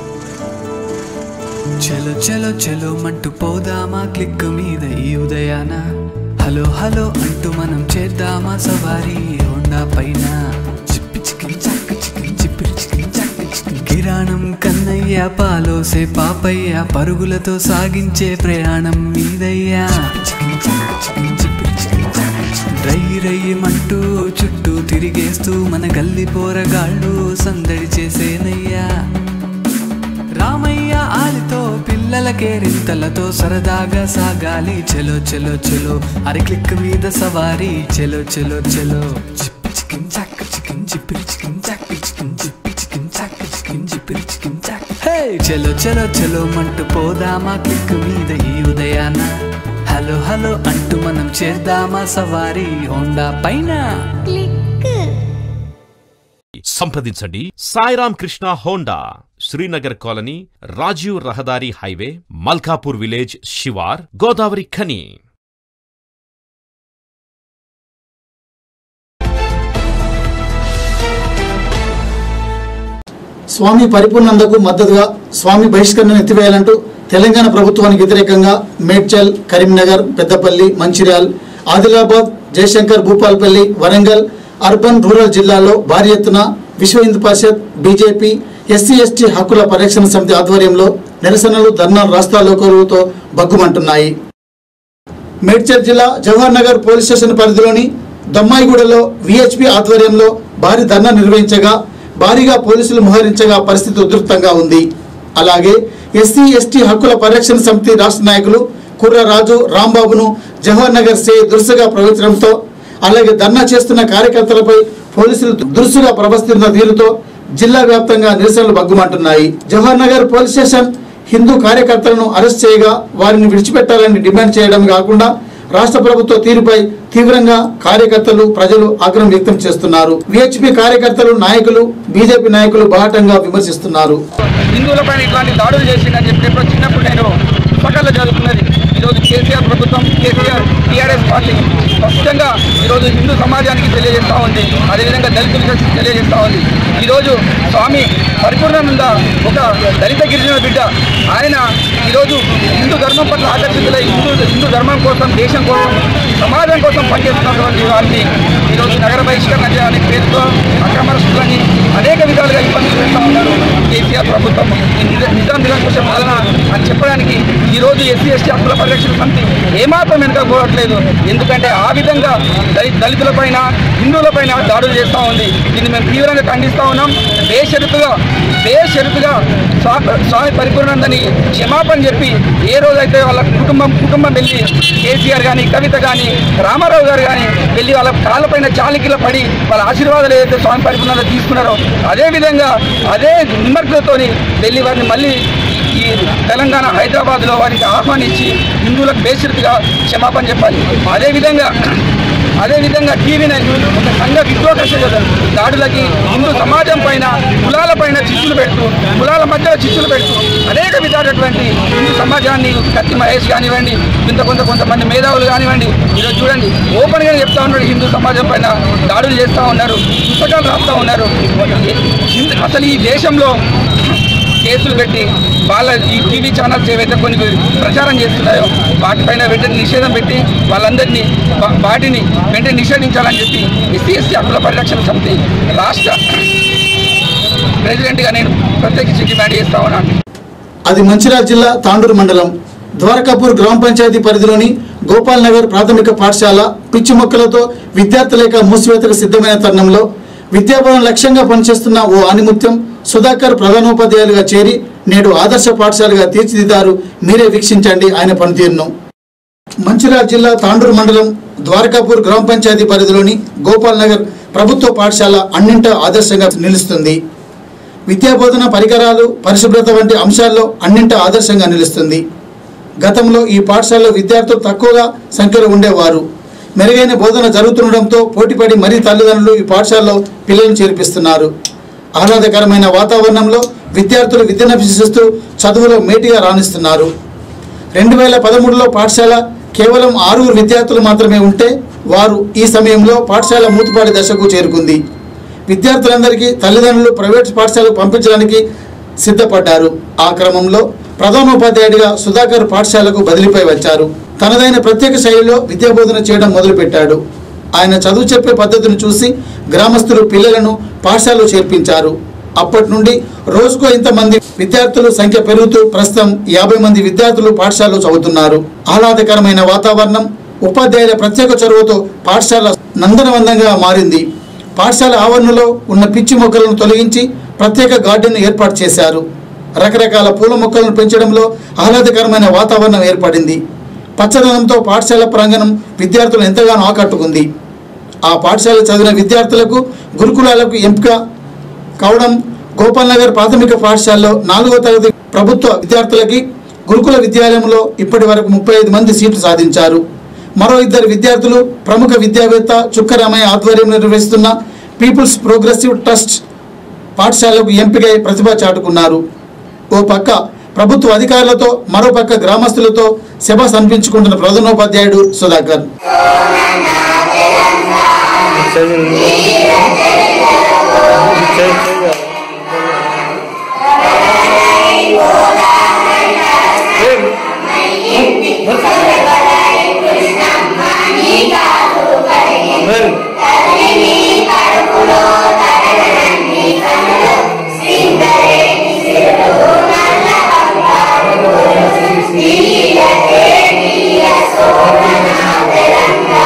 చలో చలో చలో మంటూ పోదామా క్లిక్ మీద ఈ ఉదయాన హలో హలో అంటూ మనం చేద్దామా సవారీ హోండా పైన చిప్పి చికిన్ చక్క చికిన్ చిప్పిరి చికిన్ చక్క చికిన్ కిరాణం కన్నయ్య పాలోసే పాపయ్య పరుగులతో సాగించే ప్రయాణం మీదయ్యా చికిన్ చక్క చికిన్ చిప్పిరి చికిన్ చక్క చికిన్ రై రయ్యమంటూ చుట్టూ తిరిగేస్తూ మన గల్లి పోరగాళ్ళు సందడి చేసేనయ్యా రామయ్య ఆలితో పిల్లలకే రింతలతో సరదాగా సాగాలి చెలో చెలో చెలో అరి క్లిక్ మీద సవారీ చెలో చెలో చెలో చిప్పి చికిన్ చాక్ చికిన్ చిప్పిరి చికిన్ చాక్ చికిన్ చిప్పి చికిన్ చాక్ చికిన్ చిప్పిరి చికిన్ చాక్ హే చెలో చెలో చెలో మంటూ పోదామా క్లిక్ మీద ఈ ఉదయాన హలో హలో అంటూ మనం చేద్దామా సవారీ హోండా పైన సంప్రదించండి సాయిరామ్ కృష్ణ హోండా శ్రీనగర్ కాలనీ రాజీవ్ రహదారి హైవే మల్కాపూర్ విలేజ్ శివార్ గోదావరి ఖని స్వామి పరిపూర్ణందకు మద్దతుగా స్వామి బహిష్కరణను ఎత్తివేయాలంటూ తెలంగాణ ప్రభుత్వానికి వ్యతిరేకంగా మేడ్చల్ కరీంనగర్ పెద్దపల్లి మంచిర్యాల్ ఆదిలాబాద్ జయశంకర్ భూపాల్పల్లి వరంగల్ అర్బన్ రూరల్ జిల్లాల్లో భారీ ఎత్తున Vishwa Hindu Parishad BJP SC ST హక్కుల పరిరక్షణ సమితి ఆధ్వర్యంలో నిరసనలు ధర్నాలు రాస్తాలోకరువుతో బగ్గుమంటున్నాయి మేడ్చల్ జిల్లా జవహర్ నగర్ పోలీస్ స్టేషన్ పరిధిలోని దమ్మాయిగూడలో విహెచ్పి ఆధ్వర్యంలో భారీ ధర్నా నిర్వహించగా భారీగా పోలీసులు మోహరించగా పరిస్థితి ఉధృతంగా ఉంది అలాగే ఎస్సీ ఎస్టీ హక్కుల పరిరక్షణ సమితి రాష్ట్ర నాయకులు కుర్ర రాజు రాంబాబును జవహర్ నగర్ సే దురుసుగా ప్రవహించడంతో అలాగే ధర్నా చేస్తున్న కార్యకర్తలపై పోలీసులు దురుసుగా ప్రవర్తిస్తున్న తీరుతో జిల్లా వ్యాప్తంగా నిరసనలు బగ్గుమంటున్నాయి జవహర్ నగర్ పోలీస్ స్టేషన్ హిందూ కార్యకర్తలను అరెస్ట్ చేయగా వారిని విడిచిపెట్టాలని డిమాండ్ చేయడం కాకుండా రాష్ట్ర ప్రభుత్వ తీరుపై తీవ్రంగా కార్యకర్తలు ప్రజలు ఆగ్రహం వ్యక్తం చేస్తున్నారు విహెచ్పి కార్యకర్తలు నాయకులు బీజేపీ నాయకులు బాహటంగా విమర్శిస్తున్నారు హిందువులపైన ఇట్లాంటి దాడులు చేసిందని చెప్పి ఎప్పుడో చిన్నప్పుడు నేను పుస్తకాల్లో చదువుకున్నది ఈరోజు కేసీఆర్ ప్రభుత్వం కేసీఆర్ టీఆర్ఎస్ పార్టీ స్పష్టంగా ఈరోజు హిందూ సమాజానికి తెలియజేస్తూ ఉంది అదేవిధంగా దళితులకు తెలియజేస్తూ ఉంది ఈరోజు స్వామి పరిపూర్ణానంద ఒక దళిత గిరిజన బిడ్డ ఆయన ఈరోజు హిందూ ధర్మం పట్ల ఆకర్షితులై హిందూ హిందూ ధర్మం కోసం దేశం కోసం సమాజం కోసం పనిచేస్తున్నటువంటి వారిని ఈరోజు నగర బహిష్కరణ చేయాలని పేరుతో అక్రమస్తులని అనేక విధాలుగా ఇబ్బందులు పెడతా ఉన్నారు కేసీఆర్ ప్రభుత్వం ఈ నిజ- నిజాం నిరంకుశ పాలన అని చెప్పడానికి ఈరోజు ఎస్సీ ఎస్టీ హక్కుల పరిరక్షణ సమితి ఏమాత్రం వెనుకపోవట్లేదు ఎందుకంటే ఆ విధంగా దళి దళితులపైన హిందువులపైన దాడులు చేస్తూ ఉంది దీన్ని మేము తీవ్రంగా ఖండిస్తూ ఉన్నాం బేషరతుగా బేషరతుగా స్వా- స్వామి పరిపూర్ణందని క్షమాపణ చెప్పి ఏ రోజైతే వాళ్ళ కుటుంబం కుటుంబం వెళ్ళి కేసీఆర్ కానీ కవిత కానీ రామారావు గారు కానీ వెళ్ళి వాళ్ళ కాళ్ళపైన చాలికిల పడి వాళ్ళ ఆశీర్వాదాలు ఏదైతే స్వామి పరిపూర్ణంగా తీసుకున్నారో అదే విధంగా అదే నిమ్మర్గతోని వెళ్ళి వారిని మళ్ళీ ఈ తెలంగాణ హైదరాబాద్లో వారికి ఆహ్వానించి హిందువులకు బేషరతుగా క్షమాపణ చెప్పాలి అదేవిధంగా అదేవిధంగా టీవీ నైన్ ఒక సంఘ విద్రోహ దాడులకి హిందూ సమాజం పైన కులాల పైన చిచ్చులు పెడుతూ కులాల మధ్యలో చిచ్చులు పెడుతూ అనేక విధాలైనటువంటి హిందూ సమాజాన్ని కత్తి మహేష్ కానివ్వండి ఇంత కొంత కొంతమంది మేధావులు కానివ్వండి ఈరోజు చూడండి ఓపెన్గా చెప్తా ఉన్నాడు హిందూ సమాజం పైన దాడులు చేస్తూ ఉన్నారు పుస్తకాలు రాస్తూ ఉన్నారు హిందూ- అసలు ఈ దేశంలో కేసులు పెట్టి వాళ్ళ ఈ టీవీ ఛానల్స్ ఏవైతే కొన్ని ప్రచారం చేస్తున్నాయో వాటిపైన వెంటనే నిషేధం పెట్టి వాళ్ళందరినీ వా- వాటిని వెంటనే నిషేధించాలని చెప్పి ఎస్సీ ఎస్టీ హక్కుల పరిరక్షణ సమితి రాష్ట్ర ప్రెసిడెంట్గా నేను ప్రత్యేకించి డిమాండ్ చేస్తా ఉన్నాను అది మంచిర్యాల జిల్లా తాండూరు మండలం ద్వారకాపూర్ గ్రామ పంచాయతీ పరిధిలోని గోపాల్ నగర్ ప్రాథమిక పాఠశాల పిచ్చి మొక్కలతో విద్యార్థులేక మూసివేతకు సిద్ధమైన తరుణంలో విద్యాభవన్ లక్ష్యంగా పనిచేస్తున్న ఓ ఆనిముత్యం సుధాకర్ ప్రధానోపాధ్యాయులుగా చేరి నేడు ఆదర్శ పాఠశాలగా తీర్చిదిద్దారు మీరే వీక్షించండి ఆయన పనితీరును మంచిర్యాల జిల్లా తాండూరు మండలం ద్వారకాపూర్ గ్రామ పంచాయతీ పరిధిలోని గోపాల్ నగర్ ప్రభుత్వ పాఠశాల అన్నింట ఆదర్శంగా నిలుస్తుంది విద్యాబోధన పరికరాలు పరిశుభ్రత వంటి అంశాల్లో అన్నింట ఆదర్శంగా నిలుస్తుంది గతంలో ఈ పాఠశాలలో విద్యార్థులు తక్కువగా సంఖ్యలో ఉండేవారు మెరుగైన బోధన జరుగుతుండడంతో పోటీపడి మరీ తల్లిదండ్రులు ఈ పాఠశాలలో పిల్లలను చేర్పిస్తున్నారు ఆహ్లాదకరమైన వాతావరణంలో విద్యార్థులు విద్యను అభ్యసిస్తూ చదువులో మేటిగా రాణిస్తున్నారు రెండు వేల పదమూడులో పాఠశాల కేవలం ఆరుగురు విద్యార్థులు మాత్రమే ఉంటే వారు ఈ సమయంలో పాఠశాల మూతుపాడి దశకు చేరుకుంది విద్యార్థులందరికీ తల్లిదండ్రులు ప్రైవేట్ పాఠశాలకు పంపించడానికి సిద్ధపడ్డారు ఆ క్రమంలో ప్రధానోపాధ్యాయుడిగా సుధాకర్ పాఠశాలకు బదిలీపై వచ్చారు తనదైన ప్రత్యేక శైలిలో విద్యాబోధన చేయడం మొదలుపెట్టాడు ఆయన చదువు చెప్పే పద్ధతిని చూసి గ్రామస్తులు పిల్లలను పాఠశాలలో చేర్పించారు అప్పటి నుండి రోజుకో ఇంతమంది విద్యార్థులు సంఖ్య పెరుగుతూ ప్రస్తుతం యాభై మంది విద్యార్థులు పాఠశాలలో చదువుతున్నారు ఆహ్లాదకరమైన వాతావరణం ఉపాధ్యాయుల ప్రత్యేక చొరవతో పాఠశాల నందనవందంగా మారింది పాఠశాల ఆవరణలో ఉన్న పిచ్చి మొక్కలను తొలగించి ప్రత్యేక గార్డెన్ ఏర్పాటు చేశారు రకరకాల పూల మొక్కలను పెంచడంలో ఆహ్లాదకరమైన వాతావరణం ఏర్పడింది పచ్చదనంతో పాఠశాల ప్రాంగణం విద్యార్థులను ఎంతగానో ఆకట్టుకుంది ఆ పాఠశాల చదివిన విద్యార్థులకు గురుకులాలకు ఎంపిక కావడం గోపాల్ నగర్ ప్రాథమిక పాఠశాలలో నాలుగో తరగతి ప్రభుత్వ విద్యార్థులకి గురుకుల విద్యాలయంలో ఇప్పటి వరకు ముప్పై ఐదు మంది సీట్లు సాధించారు మరో ఇద్దరు విద్యార్థులు ప్రముఖ విద్యావేత్త చుక్కరామయ్య ఆధ్వర్యంలో నిర్వహిస్తున్న పీపుల్స్ ప్రోగ్రెసివ్ ట్రస్ట్ పాఠశాలకు ఎంపికై ప్రతిభ చాటుకున్నారు ఓ పక్క ప్రభుత్వ అధికారులతో మరో పక్క గ్రామస్తులతో శభ అనిపించుకుంటున్న ప్రధానోపాధ్యాయుడు సుధాకర్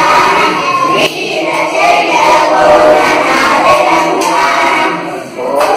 తెలంగాణ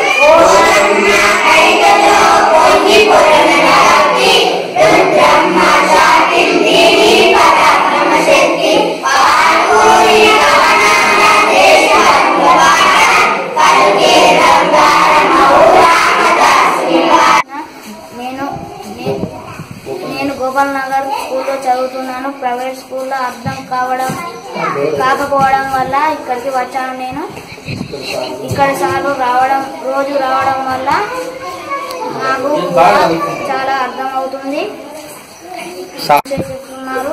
స్కూల్లో అర్థం కావడం కాకపోవడం వల్ల ఇక్కడికి వచ్చాను నేను ఇక్కడ సార్లు రావడం రోజు రావడం వల్ల నాకు కూడా చాలా అర్థం అవుతుంది చెప్తున్నారు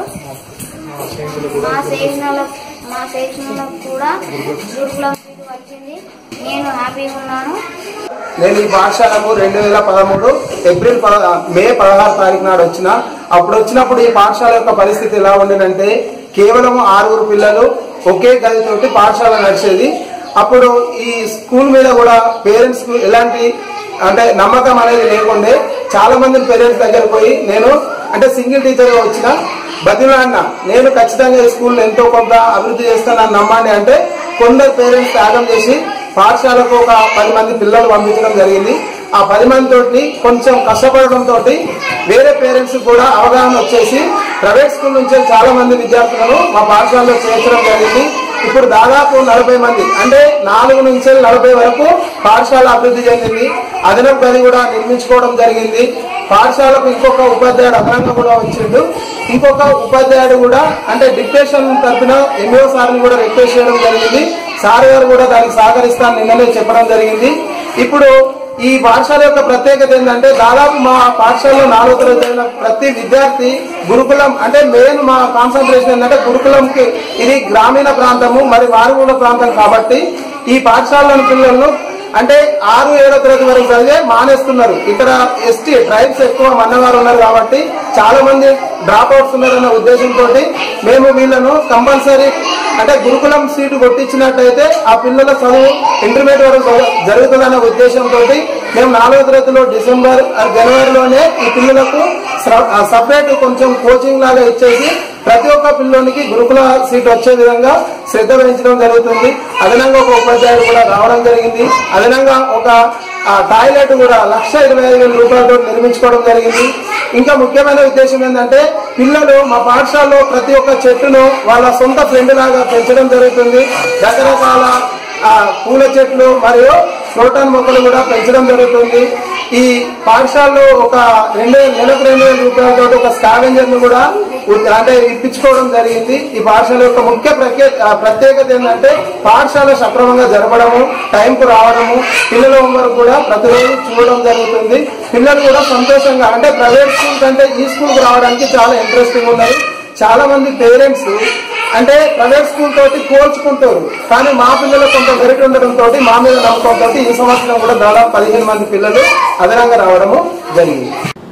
మా శిక్షణలో మా శిక్షణలో కూడా గురుకులం సీటు వచ్చింది నేను హ్యాపీగా ఉన్నాను నేను ఈ పాఠశాలకు రెండు వేల పదమూడు ఏప్రిల్ పద మే పదహారు తారీఖు నాడు వచ్చిన అప్పుడు వచ్చినప్పుడు ఈ పాఠశాల యొక్క పరిస్థితి ఎలా ఉండేదంటే కేవలం ఆరుగురు పిల్లలు ఒకే గదితోటి పాఠశాల నడిచేది అప్పుడు ఈ స్కూల్ మీద కూడా పేరెంట్స్ కు ఎలాంటి అంటే నమ్మకం అనేది లేకుండే చాలా మంది పేరెంట్స్ దగ్గర పోయి నేను అంటే సింగిల్ టీచర్ వచ్చిన బతిలాడిన నేను ఖచ్చితంగా ఈ స్కూల్ ఎంతో కొంత అభివృద్ధి చేస్తానని నమ్మండి అంటే కొందరు పేరెంట్స్ త్యాగం చేసి పాఠశాలకు ఒక పది మంది పిల్లలు పంపించడం జరిగింది ఆ పది మంది తోటి కొంచెం కష్టపడడం తోటి వేరే పేరెంట్స్ కూడా అవగాహన వచ్చేసి ప్రైవేట్ స్కూల్ నుంచి చాలా మంది విద్యార్థులను మా పాఠశాలలో చేర్చడం జరిగింది ఇప్పుడు దాదాపు నలభై మంది అంటే నాలుగు నుంచి నలభై వరకు పాఠశాల అభివృద్ధి చెందింది అదనపు గది కూడా నిర్మించుకోవడం జరిగింది పాఠశాలకు ఇంకొక ఉపాధ్యాయుడు అదనంగా కూడా వచ్చిండు ఇంకొక ఉపాధ్యాయుడు కూడా అంటే డిక్టేషన్ తరఫున ఎంఓ సార్ని కూడా రిక్వెస్ట్ చేయడం జరిగింది సార్ గారు కూడా దానికి సహకరిస్తాను నిన్ననే చెప్పడం జరిగింది ఇప్పుడు ఈ పాఠశాల యొక్క ప్రత్యేకత ఏంటంటే దాదాపు మా పాఠశాలలో నాలుగో తరగతి చదివిన ప్రతి విద్యార్థి గురుకులం అంటే మెయిన్ మా కాన్సన్ట్రేషన్ ఏంటంటే గురుకులంకి ఇది గ్రామీణ ప్రాంతము మరి మారుమూల ప్రాంతం కాబట్టి ఈ పాఠశాలలోని పిల్లలను అంటే ఆరు ఏడో తరగతి వరకు చదివే మానేస్తున్నారు ఇక్కడ ఎస్టీ ట్రైబ్స్ ఎక్కువ మన్నవారు ఉన్నారు కాబట్టి చాలా మంది డ్రాప్ అవుట్స్ ఉన్నారన్న ఉద్దేశంతో మేము వీళ్ళను కంపల్సరీ అంటే గురుకులం సీటు కొట్టించినట్టయితే ఆ పిల్లల చదువు ఇంటర్మీడియట్ వరకు జరు- జరుగుతుందన్న ఉద్దేశంతో మేము నాలుగో తరగతిలో డిసెంబర్ ఆ జనవరిలోనే ఈ పిల్లలకు సపరేట్ కొంచెం కోచింగ్ లాగా ఇచ్చేసి ప్రతి ఒక్క పిల్లోనికి గురుకుల సీట్ వచ్చే విధంగా శ్రద్ధ వహించడం జరుగుతుంది అదనంగా ఒక ఉపాధ్యాయుడు కూడా రావడం జరిగింది అదనంగా ఒక ఆ, టాయిలెట్ కూడా లక్ష ఇరవై ఐదు వేల రూపాయలతో నిర్మించుకోవడం జరిగింది ఇంకా ముఖ్యమైన ఉద్దేశం ఏంటంటే పిల్లలు మా పాఠశాలలో ప్రతి ఒక్క చెట్టును వాళ్ళ సొంత ఫ్రెండ్ లాగా పెంచడం జరుగుతుంది రకరకాల ఆ, పూల చెట్లు మరియు క్రోటాన్ మొక్కలు కూడా పెంచడం జరుగుతుంది ఈ పాఠశాలలో ఒక రెండు నెలకు రెండు వేల రూపాయలతో ఒక స్కావెంజర్ ను కూడా ఉ- అంటే ఇప్పించుకోవడం జరిగింది ఈ పాఠశాల యొక్క ముఖ్య ప్రత్యేక ఆ, ప్రత్యేకత ఏంటంటే పాఠశాల సక్రమంగా జరపడము టైంకు రావడము పిల్లల హోంవర్క్ కూడా ప్రతిరోజు చూడడం జరుగుతుంది పిల్లలు కూడా సంతోషంగా అంటే ప్రైవేట్ స్కూల్ కంటే ఈ స్కూల్ కు రావడానికి చాలా ఇంట్రెస్టింగ్ ఉన్నది చాలా మంది పేరెంట్స్ అంటే ప్రైవేట్ స్కూల్ తోటి పోల్చుకుంటారు కానీ మా పిల్లలు కొంత మెరిట్ ఉండడం తోటి మా మీద నమ్మకంతో ఈ సంవత్సరం కూడా దాదాపు పదిహేను మంది పిల్లలు అదనంగా రావడము జరిగింది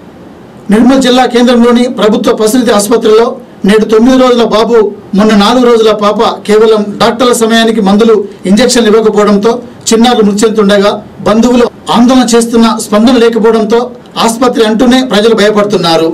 నిర్మల్ జిల్లా కేంద్రంలోని ప్రభుత్వ ప్రసూతి ఆసుపత్రిలో నేడు తొమ్మిది రోజుల బాబు మొన్న నాలుగు రోజుల పాప కేవలం డాక్టర్ల సమయానికి మందులు ఇంజెక్షన్లు ఇవ్వకపోవడంతో చిన్నారులు మృతి చెందుతుండగా బంధువులు ఆందోళన చేస్తున్న స్పందన లేకపోవడంతో ఆసుపత్రి అంటూనే ప్రజలు భయపడుతున్నారు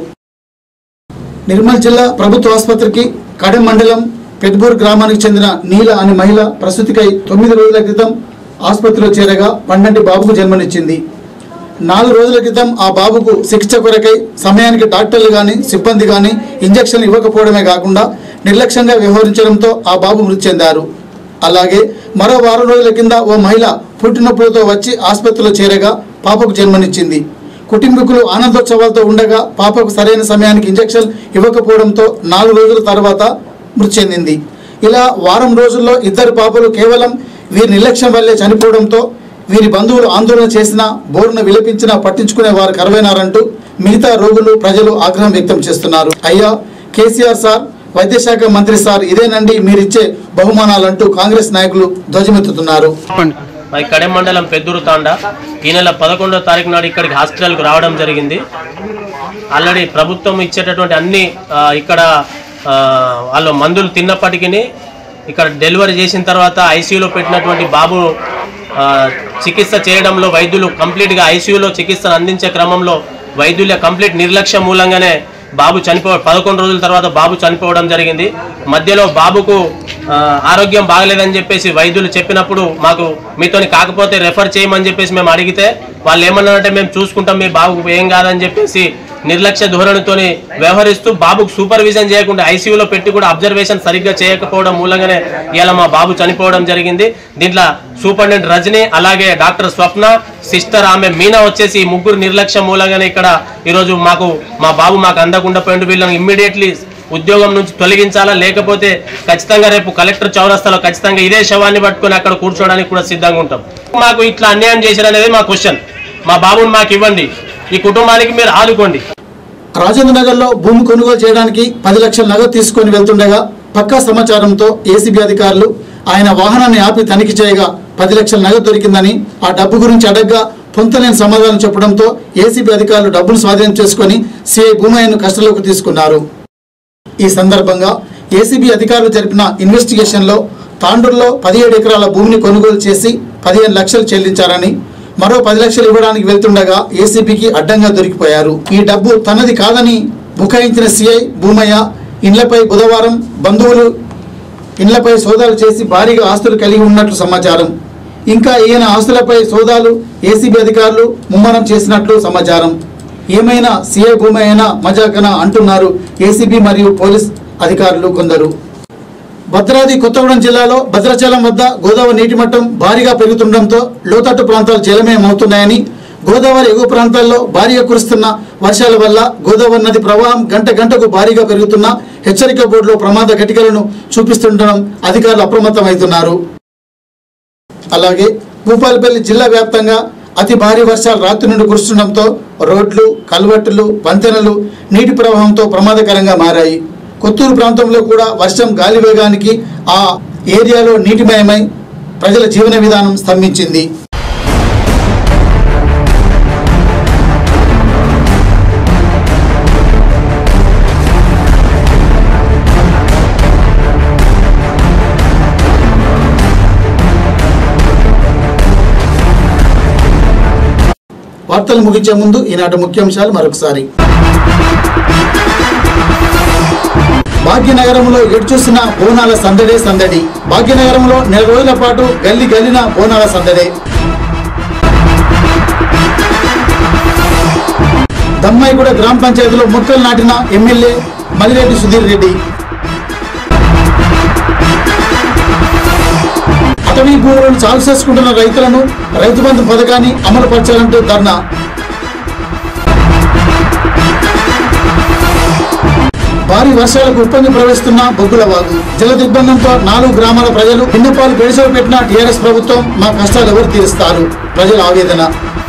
నిర్మల్ జిల్లా ప్రభుత్వ ఆసుపత్రికి కడెం మండలం పెద్బూర్ గ్రామానికి చెందిన నీల అనే మహిళ ప్రసూతికై తొమ్మిది రోజుల క్రితం ఆసుపత్రిలో చేరగా పండంటి బాబుకు జన్మనిచ్చింది నాలుగు రోజుల క్రితం ఆ బాబుకు చికిత్స కొరకై సమయానికి డాక్టర్లు కానీ సిబ్బంది కానీ ఇంజక్షన్లు ఇవ్వకపోవడమే కాకుండా నిర్లక్ష్యంగా వ్యవహరించడంతో ఆ బాబు మృతి చెందారు అలాగే మరో వారం రోజుల కింద ఓ మహిళ పుట్టినొప్పులతో వచ్చి ఆసుపత్రిలో చేరగా పాపకు జన్మనిచ్చింది కుటుంబీకులు ఆనందోత్సవాలతో ఉండగా పాపకు సరైన సమయానికి ఇంజెక్షన్ ఇవ్వకపోవడంతో నాలుగు రోజుల తర్వాత మృతి చెందింది ఇలా వారం రోజుల్లో ఇద్దరు పాపలు కేవలం వీరి నిర్లక్ష్యం వల్లే చనిపోవడంతో వీరి బంధువులు ఆందోళన చేసినా బోరున విలపించినా పట్టించుకునే వారు కరువైనారంటూ మిగతా రోగులు ప్రజలు ఆగ్రహం వ్యక్తం చేస్తున్నారు అయ్యా కేసీఆర్ సార్ వైద్యశాఖ మంత్రి సార్ ఇదేనండి మీరిచ్చే బహుమానాలంటూ కాంగ్రెస్ నాయకులు ధ్వజమెత్తుతున్నారు మరి కడెం మండలం పెద్దూరు తాండా ఈ నెల పదకొండో తారీఖు నాడు ఇక్కడికి హాస్పిటల్కి రావడం జరిగింది ఆల్రెడీ ప్రభుత్వం ఇచ్చేటటువంటి అన్ని ఆ, ఇక్కడ ఆ, వాళ్ళు మందులు తిన్నప్పటికీ ఇక్కడ డెలివరీ చేసిన తర్వాత ఐసీయూలో పెట్టినటువంటి బాబు ఆ, చికిత్స చేయడంలో వైద్యులు కంప్లీట్గా ఐసీయూలో చికిత్సను అందించే క్రమంలో వైద్యుల కంప్లీట్ నిర్లక్ష్యం మూలంగానే బాబు చనిపో పదకొండు రోజుల తర్వాత బాబు చనిపోవడం జరిగింది మధ్యలో బాబుకు ఆ, ఆరోగ్యం బాగలేదని చెప్పేసి వైద్యులు చెప్పినప్పుడు మాకు మీతోని కాకపోతే రెఫర్ చేయమని చెప్పేసి మేము అడిగితే వాళ్ళు ఏమన్నారంటే మేము చూసుకుంటాం మీ బాబుకు ఏం కాదని చెప్పేసి నిర్లక్ష్య ధోరణితోని వ్యవహరిస్తూ బాబుకు సూపర్విజన్ చేయకుండా ఐసీయూలో పెట్టి కూడా అబ్జర్వేషన్ సరిగ్గా చేయకపోవడం మూలంగానే ఇలా మా బాబు చనిపోవడం జరిగింది దీంట్లో సూపరింటెండెంట్ రజని అలాగే డాక్టర్ స్వప్న సిస్టర్ ఆమె మీనా వచ్చేసి ఈ ముగ్గురు నిర్లక్ష్యం మూలంగానే ఇక్కడ ఈరోజు మాకు మా బాబు మాకు అందకుండా పోయిండు వీళ్ళని ఇమ్మీడియట్లీ ఉద్యోగం నుంచి తొలగించాలా లేకపోతే ఖచ్చితంగా రేపు కలెక్టర్ చౌరస్తాలో ఖచ్చితంగా ఇదే శవాన్ని పట్టుకొని అక్కడ కూర్చోవడానికి కూడా సిద్ధంగా ఉంటాం మాకు ఇట్లా అన్యాయం చేశారనేది మా క్వశ్చన్ మా బాబుని మాకు ఇవ్వండి ఈ కుటుంబానికి మీరు ఆదుకోండి రాజేంద్ర నగర్ లో భూమి కొనుగోలు చేయడానికి పది లక్షల నగదు తీసుకొని వెళ్తుండగా పక్కా సమాచారంతో ఏసీబీ అధికారులు ఆయన వాహనాన్ని ఆపి తనిఖీ చేయగా పది లక్షల నగదు దొరికిందని ఆ డబ్బు గురించి అడగ్గా పొంతలేని సమాధానం చెప్పడంతో ఏసీబీ అధికారులు డబ్బులు స్వాధీనం చేసుకుని సిఐ భూమయ్యను కస్టడీలోకి తీసుకున్నారు ఈ సందర్భంగా ఏసీబీ అధికారులు జరిపిన ఇన్వెస్టిగేషన్ లో తాండూరులో పదిహేడు ఎకరాల భూమిని కొనుగోలు చేసి పదిహేను లక్షలు చెల్లించారని మరో పది లక్షలు ఇవ్వడానికి వెళ్తుండగా ఏసీబీకి అడ్డంగా దొరికిపోయారు ఈ డబ్బు తనది కాదని బుకాయించిన సిఐ భూమయ్య ఇండ్లపై బుధవారం బంధువులు ఇండ్లపై సోదాలు చేసి భారీగా ఆస్తులు కలిగి ఉన్నట్లు సమాచారం ఇంకా ఈయన ఆస్తులపై సోదాలు ఏసీబీ అధికారులు ముమ్మరం చేసినట్లు సమాచారం ఏమైనా సిఐ భూమయ్యన మజాకన అంటున్నారు ఏసీబీ మరియు పోలీస్ అధికారులు కొందరు భద్రాద్రి కొత్తగూడెం జిల్లాలో భద్రాచలం వద్ద గోదావరి నీటి మట్టం భారీగా పెరుగుతుండటంతో లోతట్టు ప్రాంతాలు జలమయమవుతున్నాయని గోదావరి ఎగువ ప్రాంతాల్లో భారీగా కురుస్తున్న వర్షాల వల్ల గోదావరి నది ప్రవాహం గంట గంటకు భారీగా పెరుగుతున్న హెచ్చరిక బోర్డులో ప్రమాద ఘటికలను చూపిస్తుండడం అధికారులు అప్రమత్తమవుతున్నారు అలాగే భూపాలపల్లి జిల్లా వ్యాప్తంగా అతి భారీ వర్షాలు రాత్రి నుండి కురుస్తుండటంతో రోడ్లు కల్వట్టులు వంతెనలు నీటి ప్రవాహంతో ప్రమాదకరంగా మారాయి కొత్తూరు ప్రాంతంలో కూడా వర్షం గాలి వేగానికి ఆ ఏరియాలో నీటిమయమై ప్రజల జీవన విధానం స్తంభించింది వార్తలు ముగించే ముందు ఈనాటి ముఖ్యాంశాలు మరొకసారి భాగ్యనగరంలో ఎటు చూసిన బోనాల సందడే సందడి భాగ్యనగరంలో నెల రోజుల పాటు గల్లి గల్లిన బోనాల సందడే దమ్మాయిగూడ గ్రామ పంచాయతీలో మొక్కలు నాటిన ఎమ్మెల్యే మలిరెడ్డి సుధీర్ రెడ్డి అటవీ భూములను సాగు చేసుకుంటున్న రైతులను రైతు బంధు పథకాన్ని అమలు పరచాలంటూ ధర్నా భారీ వర్షాలకు ఉప్పొంగి ప్రవేశిస్తున్న బొగ్గుల వాగు జల దిగ్బంధంతో నాలుగు గ్రామాల ప్రజలు విన్నపాలు పెడిసలు పెట్టిన టీఆర్ఎస్ ప్రభుత్వం మా కష్టాలు ఎవరు తీరుస్తారు ప్రజల ఆవేదన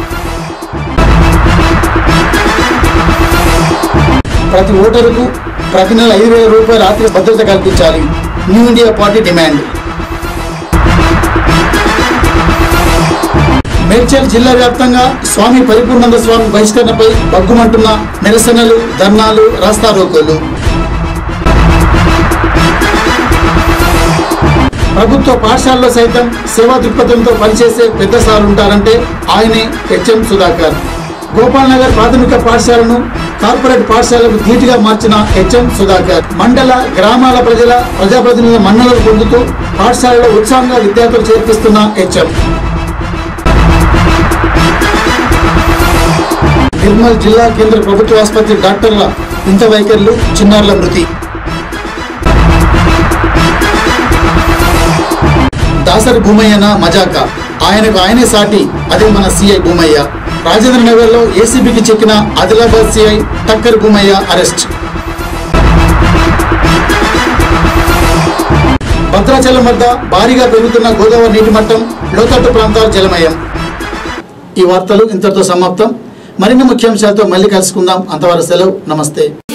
ప్రతి ఓటరుకు ప్రతి నెల ఐదు వేల రూపాయల ఆర్థిక భద్రత కల్పించాలి new India party demand Medchal జిల్లా వ్యాప్తంగా స్వామి పరిపూర్ణానంద స్వామి బహిష్కరణపై బగ్గుమంటున్న నిరసనలు ధర్నాలు రాస్తారోకోలు ప్రభుత్వ పాఠశాలలో సైతం సేవా దృక్పథంతో పనిచేసే పెద్ద సార్ ఉంటారంటే ఆయనే హెచ్ఎం సుధాకర్ గోపాల్ నగర్ ప్రాథమిక పాఠశాలను కార్పొరేట్ పాఠశాలకు ధీటుగా మార్చిన హెచ్ఎం సుధాకర్ మండల గ్రామాల ప్రజల ప్రజాప్రతినిధుల మన్ననలు పొందుతూ పాఠశాలలో ఉత్సాహంగా విద్యార్థులు చేర్పిస్తున్న హెచ్ఎం నిర్మల్ జిల్లా కేంద్ర ప్రభుత్వ ఆసుపత్రి డాక్టర్ల ఇంత వైఖరులు చిన్నారుల మృతి దాసరి భూమయ్యన మజాక ఆయనకు ఆయనే సాటి అదే మన సిఐ భూమయ్య రాజేంద్ర నగర్ లో ఏసీబీకి చెక్కిన ఆదిలాబాద్ సిఐ టక్కర్ భూమయ్య అరెస్ట్ భద్రాచలం వద్ద భారీగా పెరుగుతున్న గోదావరి నీటి మట్టం లోతట్టు ప్రాంతాలు జలమయం ఈ వార్తలు ఇంతటితో సమాప్తం మరిన్ని ముఖ్యాంశాలతో మళ్ళీ కలుసుకుందాం అంతవరకు సెలవు నమస్తే